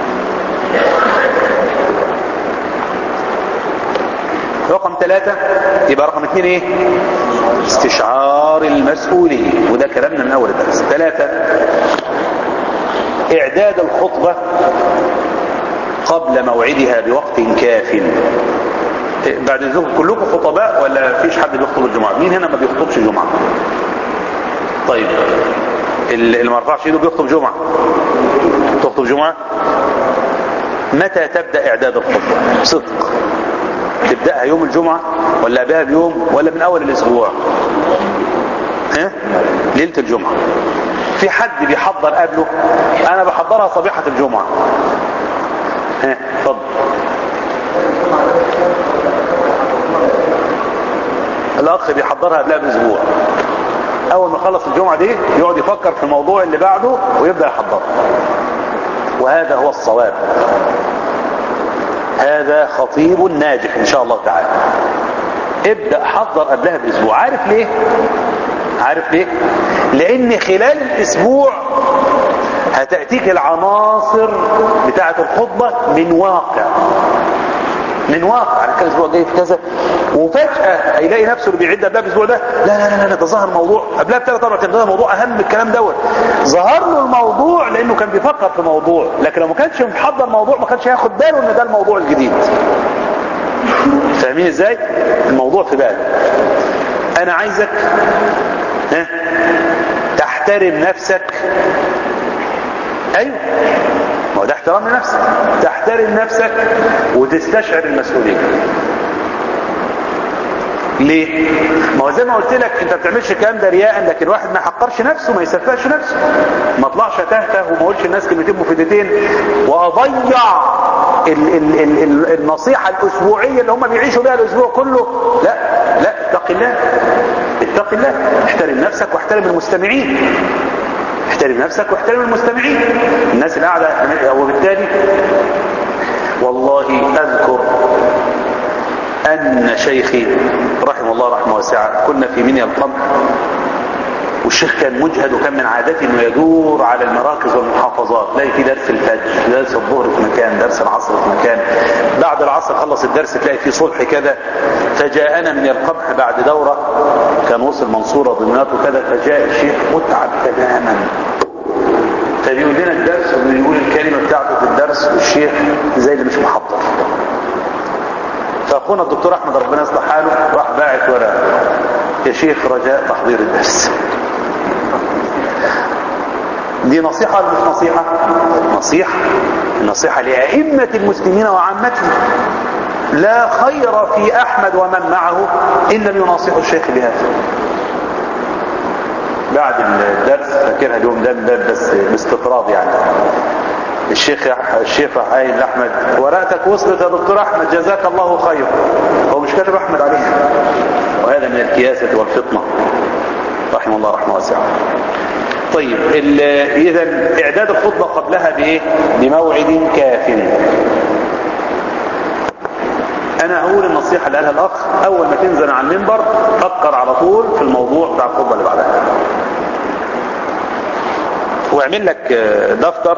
رقم ثلاثة يبقى رقم اثنين ايه استشعار المسؤولية وده كلامنا من اول الدرس ثلاثة اعداد الخطبة قبل موعدها بوقت كاف بعد ذلك كلكم خطباء ولا فيش حد بيخطب الجمعة مين هنا ما بيخطبش الجمعة طيب اللي ما رفعش ايده بيخطب جمعة تخطب جمعة متى تبدأ اعداد الخطبة صدق تبدأها يوم الجمعة ولا بها بيوم ولا من اول الاسبوع ها ليلة الجمعة في حد بيحضر قبله انا بحضرها صبيحة الجمعة ها اتفضل الاخ بيحضرها قبلها باسبوع اول ما خلص الجمعة دي يقعد يفكر في الموضوع اللي بعده ويبدأ يحضره وهذا هو الصواب هذا خطيب ناجح ان شاء الله تعالى ابدأ حضر قبلها باسبوع عارف ليه عارف ليه لان خلال الاسبوع هتأتيك العناصر بتاعة الخطبة من واقع من واقع على كان الاسبوع جاي في كذا وفجأة هيلاقي نفسه اللي بيعد قبلها الاسبوع ده لا لا لا لا ده ظهر موضوع قبلها بثلاث اربع ايام ده موضوع اهم من الكلام دوت ظهر له الموضوع لانه كان بيفكر في موضوع لكن لو ما كانش محضر موضوع ما كانش هياخد باله ان ده الموضوع الجديد فاهمين ازاي الموضوع في باله انا عايزك ها تحترم نفسك ايوه ما هو ده احترام لنفسك تحترم نفسك وتستشعر المسؤوليه ليه ما هو زي ما قلت لك انت ما بتعملش الكلام ده رياء لكن واحد ما يحقرش نفسه ما يسفهش نفسه ما اطلعش تهته وما اقولش الناس كلمتين مفيدتين واضيع ال ال ال ال النصيحه الاسبوعيه اللي هم بيعيشوا بيها الاسبوع كله لا لا اتق الله اتق الله احترم نفسك واحترم المستمعين احترم نفسك واحترم المستمعين الناس اللي قاعده وبالتالي والله اذكر ان شيخي رحمه الله رحمه واسعه كنا في منيا القمر والشيخ كان مجهد وكان من عادته انه يدور على المراكز والمحافظات تلاقي في درس الفجر درس الظهر في مكان درس العصر في مكان بعد العصر خلص الدرس تلاقي في صلح كذا فجاءنا من القمح بعد دورة كان وصل منصورة ضمنات وكذا فجاء الشيخ متعب تماما فبيقول لنا الدرس وبيقول الكلمة بتاعته في الدرس والشيخ زي اللي مش محضر فاخونا الدكتور احمد ربنا يصلح حاله راح باعت ورقه يا شيخ رجاء تحضير الدرس دي نصيحة ولا مش نصيحة نصيحة النصيحة لأئمة المسلمين وعامتهم لا خير في أحمد ومن معه إن لم يناصحوا الشيخ بهذا بعد الدرس فاكرها اليوم ده ده بس باستطراد يعني الشيخ الشيخ عايد احمد ورقتك وصلت يا دكتور احمد جزاك الله خير هو مش كاتب احمد عليها وهذا من الكياسة والفطنة رحمه الله رحمه واسعة طيب اذا اعداد الخطبة قبلها بايه بموعد كاف انا هقول النصيحة اللي قالها الاخ اول ما تنزل على المنبر فكر على طول في الموضوع بتاع الخطبة اللي بعدها واعمل لك دفتر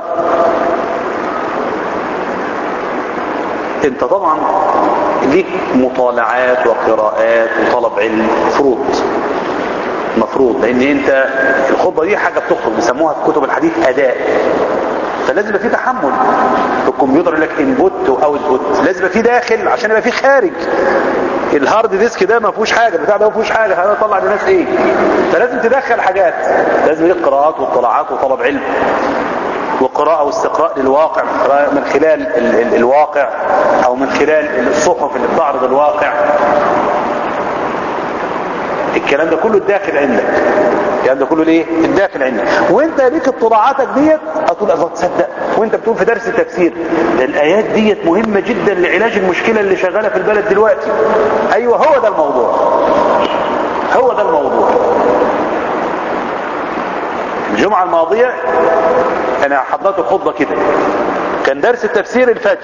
انت طبعا ليك مطالعات وقراءات وطلب علم مفروض مفروض لان انت الخطبه دي حاجه بتخرج بيسموها في كتب الحديث اداء فلازم يبقى في تحمل في الكمبيوتر يقول لك انبوت واوت بوت لازم يبقى في داخل عشان يبقى في خارج الهارد ديسك ده ما فيهوش حاجه البتاع ده ما فيهوش حاجه هيطلع للناس ايه فلازم تدخل حاجات لازم يجيب قراءات واطلاعات وطلب علم وقراءة واستقراء للواقع من خلال ال ال الواقع او من خلال الصحف اللي بتعرض الواقع الكلام ده كله الداخل عندك الكلام ده كله ليه الداخل عندك وانت ليك اطلاعاتك ديت هتقول الله تصدق وانت بتقول في درس التفسير ده الايات ديت مهمة جدا لعلاج المشكلة اللي شغالة في البلد دلوقتي ايوه هو ده الموضوع هو ده الموضوع الجمعة الماضية انا حضرت الخطبة كده كان درس التفسير الفجر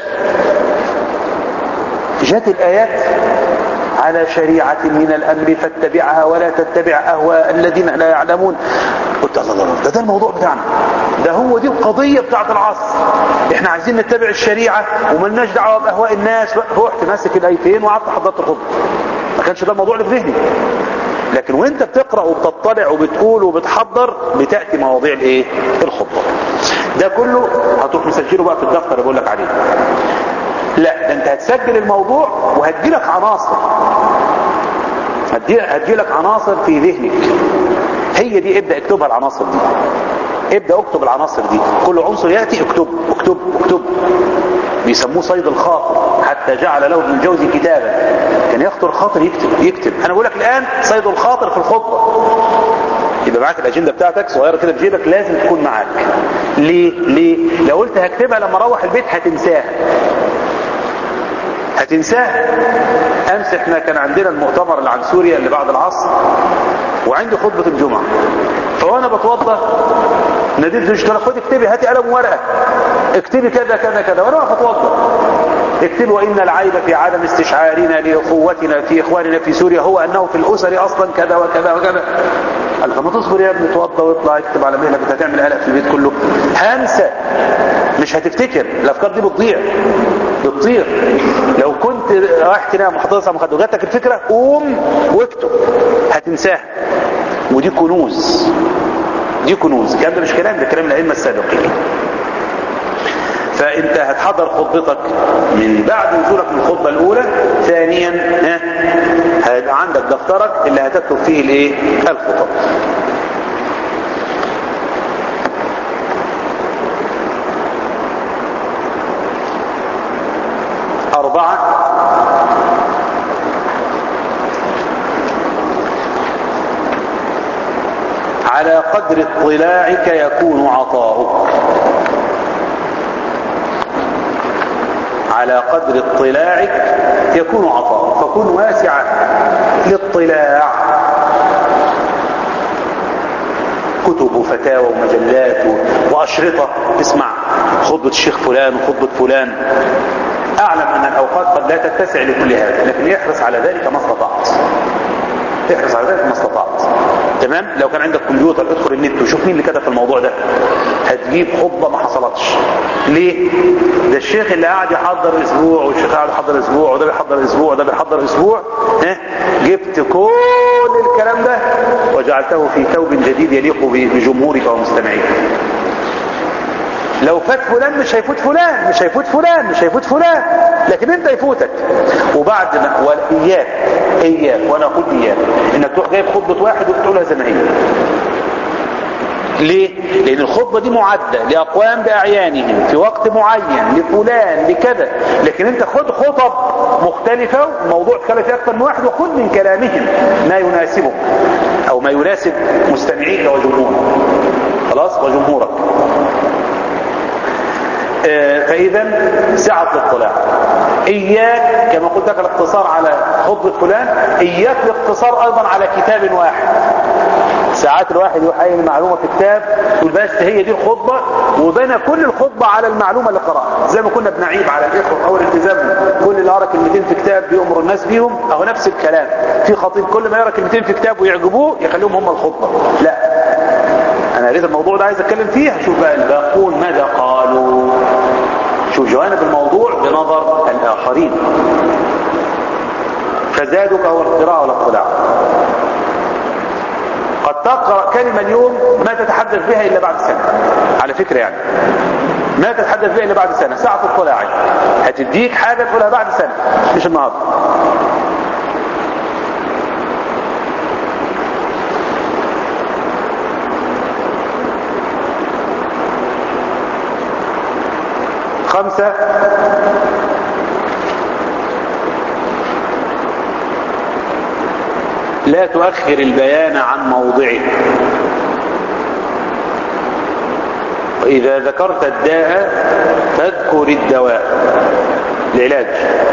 جات الايات على شريعة من الامر فاتبعها ولا تتبع اهواء الذين لا يعلمون قلت الله الله ده ده الموضوع بتاعنا ده هو دي القضية بتاعت العصر احنا عايزين نتبع الشريعة وملناش دعوة باهواء الناس رحت ماسك الايتين وقعدت حضرت الخطبة ما كانش ده الموضوع اللي في ذهني لكن وانت بتقرأ وبتطلع وبتقول وبتحضر بتأتي مواضيع الايه الخطبة ده كله هتروح مسجله بقى في الدفتر اللي بقول لك عليه لا ده انت هتسجل الموضوع وهتجيلك عناصر هتجيلك عناصر في ذهنك هي دي ابدأ اكتبها العناصر دي ابدأ اكتب العناصر دي كل عنصر يأتي اكتب اكتب اكتب بيسموه صيد الخاطر حتى جعل له ابن الجوزي كتابا كان يخطر خاطر يكتب يكتب انا بقول لك الان صيد الخاطر في الخطبة يبقى معاك الاجنده بتاعتك صغيره كده في جيبك لازم تكون معاك ليه ليه لو قلت هكتبها لما اروح البيت هتنساها هتنساها امس احنا كان عندنا المؤتمر اللي عن سوريا اللي بعد العصر وعندي خطبة الجمعة فوانا بتوضى ناديت زوجتي قلت خد اكتبي هاتي قلم ورقة اكتبي كذا كذا كذا وانا واقف اتوضى اكتب وان العيب في عدم استشعارنا لاخوتنا في اخواننا في سوريا هو انه في الاسر اصلا كذا وكذا وكذا قال فما تصبر يا ابني توضى واطلع اكتب على مهلك انت هتعمل قلق في البيت كله هنسى مش هتفتكر الافكار دي بتضيع بتطير لو كنت رايح تنام وحضرتها مخدة وجاتك الفكرة قوم واكتب هتنساها ودي كنوز دي كنوز الكلام ده مش كلام ده كلام الائمه السابقين فانت هتحضر خطبتك من بعد نزولك من الخطبه الاولى ثانيا ها هيبقى عندك دفترك اللي هتكتب فيه الايه الخطب أربعة على قدر اطلاعك يكون عطاؤك على قدر اطلاعك يكون عطاؤك فكن واسعا الاطلاع كتب وفتاوى ومجلات وأشرطة تسمع خطبة الشيخ فلان وخطبة فلان أعلم أن الأوقات قد لا تتسع لكل هذا لكن احرص على ذلك ما استطعت احرص على ذلك ما استطعت تمام لو كان عندك كمبيوتر ادخل النت وشوف مين اللي كتب في الموضوع ده هتجيب خطبه ما حصلتش ليه ده الشيخ اللي قاعد يحضر اسبوع والشيخ قاعد يحضر اسبوع وده بيحضر اسبوع وده بيحضر اسبوع ها جبت كل الكلام ده وجعلته في ثوب جديد يليق بجمهورك ومستمعيك لو فات فلان مش هيفوت فلان مش هيفوت فلان مش هيفوت فلان لكن انت يفوتك وبعد ما واياك اياك وانا اقول اياك انك تروح جايب خطبه واحد وتقولها زي ما هي ليه؟ لأن الخطبة دي معدة لأقوام بأعيانهم في وقت معين لفلان لكذا لكن أنت خد خطب مختلفة وموضوع تكلم فيه أكثر من واحد وخد من كلامهم ما يناسبك أو ما يناسب مستمعيك وجمهورك خلاص وجمهورك فإذا سعة الاطلاع إياك كما قلت لك الاقتصار على خطبة فلان إياك الاقتصار أيضا على كتاب واحد ساعات الواحد يحيي المعلومة في كتاب يقول بس هي دي الخطبة وبنى كل الخطبة على المعلومة اللي قرأها زي ما كنا بنعيب على الإخوة أو الالتزام كل اللي قرأ كلمتين في كتاب بيأمر الناس بيهم أهو نفس الكلام في خطيب كل ما يقرأ كلمتين في كتاب ويعجبوه يخليهم هم الخطبة لا أنا قريت الموضوع ده عايز أتكلم فيه شوف بقى الباقون ماذا قالوا شوف جوانب الموضوع بنظر الآخرين فزادك هو القراءة والاطلاع قد تقرأ كلمة اليوم ما تتحدث بها إلا بعد سنة على فكرة يعني ما تتحدث بها إلا بعد سنة ساعة اطلاعي هتديك حاجة تقولها بعد سنة مش النهاردة خمسة لا تؤخر البيان عن موضعه وإذا ذكرت الداء فاذكر الدواء العلاج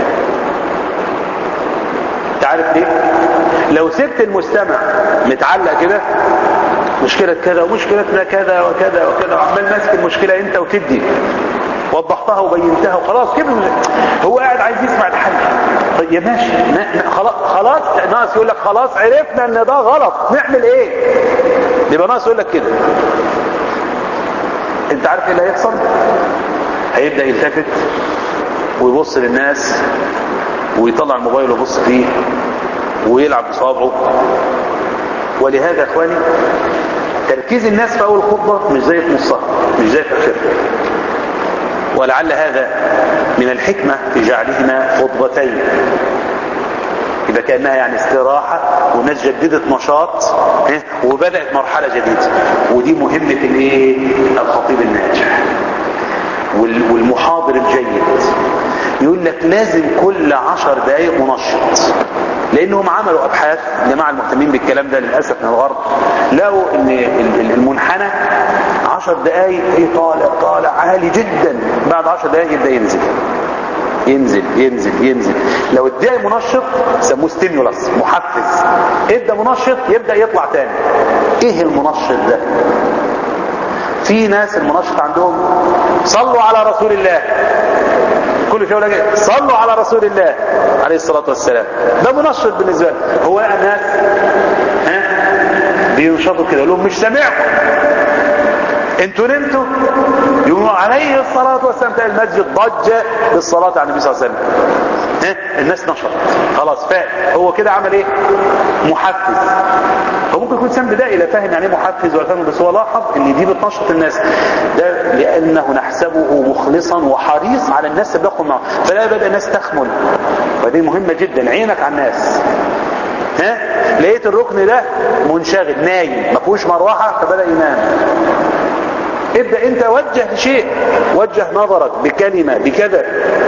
تعرف ليه لو سبت المستمع متعلق كده مشكلة كذا ومشكلتنا كذا وكذا وكذا وعمال ماسك المشكلة انت وتدي وضحتها وبينتها وخلاص كده هو قاعد عايز يسمع الحل طيب يا ماشي خلاص خلاص ناقص يقول لك خلاص عرفنا ان ده غلط نعمل ايه يبقى ناقص يقول لك كده انت عارف ايه اللي هيحصل هيبدا يلتفت ويبص للناس ويطلع الموبايل ويبص فيه ويلعب بصابعه ولهذا يا اخواني تركيز الناس في اول الخطبه مش زي في نصها مش زي في اخرها ولعل هذا من الحكمه في جعلهما خطبتين يبقى كانها يعني استراحه والناس جددت نشاط وبدات مرحله جديده ودي مهمه الايه الخطيب الناجح والمحاضر الجيد يقول لك لازم كل عشر دقايق منشط لانهم عملوا ابحاث جماعه المهتمين بالكلام ده للاسف من الغرب لقوا ان المنحنى عشر دقايق ايه طالع طالع عالي جدا بعد عشر دقايق يبدا ينزل ينزل ينزل ينزل لو ادعي منشط سموه ستيمولس محفز ادى منشط يبدا يطلع تاني ايه المنشط ده في ناس المنشط عندهم صلوا على رسول الله كل شيء ولا صلوا على رسول الله عليه الصلاة والسلام ده منشط بالنسبة له هو ناس ها بينشطوا كده لهم مش سامعكم انتوا نمتوا يقولوا عليه الصلاة والسلام تلاقي المسجد ضج بالصلاة على النبي صلى الله عليه وسلم ها الناس نشط خلاص فاهم هو كده عمل ايه محفز هو ممكن يكون سام بدائي لا فاهم يعني ايه محفز ولا فاهم بس هو لاحظ ان دي بتنشط الناس ده لانه نحسبه مخلصا وحريص على الناس اللي بياخد معه فلا بدا الناس تخمل ودي مهمه جدا عينك على الناس ها لقيت الركن ده منشغل نايم ما فيهوش مروحه فبدا ينام ابدا انت وجه شيء وجه نظرك بكلمه بكذا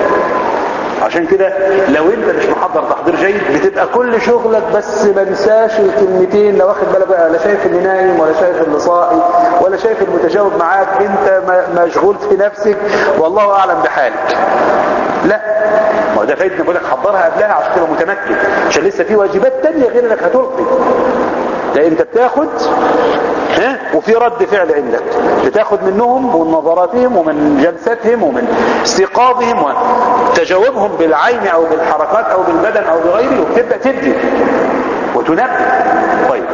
عشان كده لو انت مش محضر تحضير جيد بتبقى كل شغلك بس ما انساش الكلمتين لا واخد بالك بقى لا شايف اللي نايم ولا شايف اللي صاحي ولا شايف المتجاوب معاك انت مشغول في نفسك والله اعلم بحالك لا ما هو ده فايدة بقول لك حضرها قبلها عشان تبقى متمكن عشان لسه في واجبات تانية غير انك هتلقي ده انت بتاخد ها وفي رد فعل عندك بتاخد منهم ومن نظراتهم ومن جلساتهم ومن استيقاظهم وتجاوبهم بالعين او بالحركات او بالبدن او بغيره وبتبدا تدي وتنبه طيب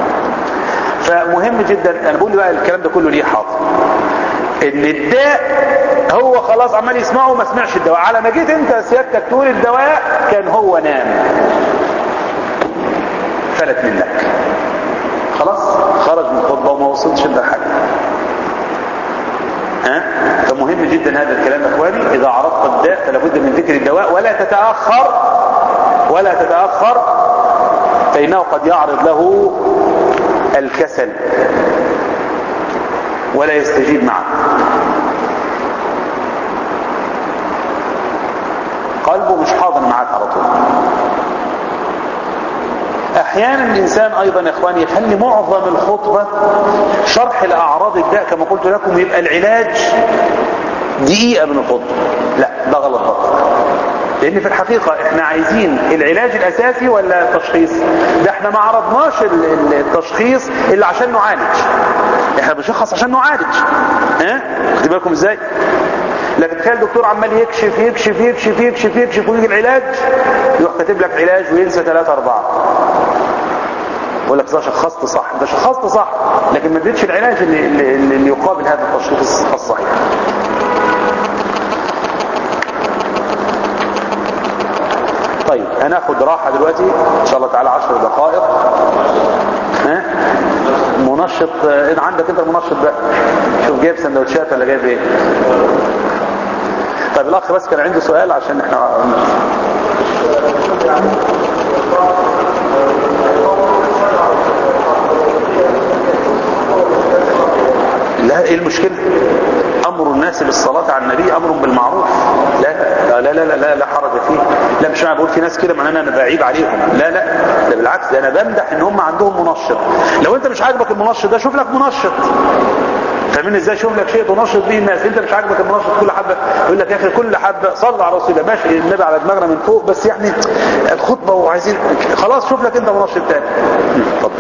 فمهم جدا انا بقول بقى الكلام ده كله ليه حاضر ان الداء هو خلاص عمال يسمعه ما سمعش الدواء على ما جيت انت سيادتك تقول الدواء كان هو نام فلت منك خلاص خرج من الخطبه وما وصلش ده حاجه ها فمهم جدا هذا الكلام اخواني اذا عرضت الداء فلا بد من ذكر الدواء ولا تتاخر ولا تتاخر فانه قد يعرض له الكسل ولا يستجيب معه قلبه مش حاضر معاك على طول احيانا الانسان ايضا يا اخواني يخلي معظم الخطبة شرح لاعراض الداء كما قلت لكم يبقى العلاج دقيقة من الخطبة لا ده غلط برضه لان في الحقيقة احنا عايزين العلاج الاساسي ولا التشخيص ده احنا ما عرضناش التشخيص الا عشان نعالج احنا بنشخص عشان نعالج ها خدي بالكم ازاي لكن تخيل الدكتور عمال يكشف يكشف يكشف يكشف يكشف ويجي العلاج يروح كاتب لك علاج وينسى ثلاثة أربعة يقول لك ده شخصت صح ده شخصت صح لكن ما اديتش العلاج اللي, اللي, اللي يقابل هذا التشخيص الصحيح طيب هناخد راحة دلوقتي ان شاء الله تعالى عشر دقائق ها منشط ان عندك انت المنشط بقى شوف جايب سندوتشات ولا جايب ايه طيب الاخ بس كان عنده سؤال عشان احنا لا ايه المشكلة امر الناس بالصلاة على النبي امر بالمعروف لا لا لا لا لا, لا حرج فيه لا مش معنى بقول في ناس كده معناه انا بعيب عليهم لا لا ده بالعكس ده انا بمدح ان هم عندهم منشط لو انت مش عاجبك المنشط ده شوف لك منشط فاهمين ازاي شوف لك شيء تنشط به الناس انت مش عاجبك المنشط كل حبه يقول لك يا اخي كل حبه صلى على رسول الله ماشي النبي على دماغنا من فوق بس يعني الخطبه وعايزين خلاص شوف لك انت منشط تاني اتفضل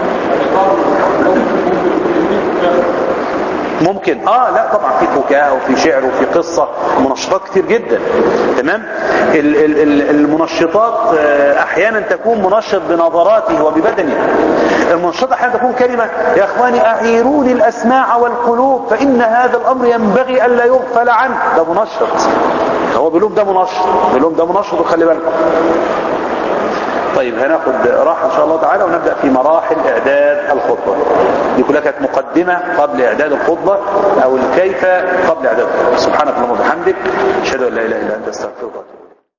ممكن اه لا طبعا في فكاهه وفي شعر وفي قصه منشطات كتير جدا تمام ال ال ال المنشطات آه احيانا تكون منشط بنظراته وببدنه المنشطات احيانا تكون كلمه يا اخواني اعيروني الاسماع والقلوب فان هذا الامر ينبغي الا يغفل عنه ده منشط هو بيقول ده منشط بيقول ده منشط وخلي بالكم طيب هناخد راحة ان شاء الله تعالى ونبدأ في مراحل اعداد الخطبة دي كلها كانت مقدمة قبل اعداد الخطبة او الكيف قبل اعداد الخطبة سبحانك اللهم وبحمدك اشهد ان لا اله الا انت استغفرك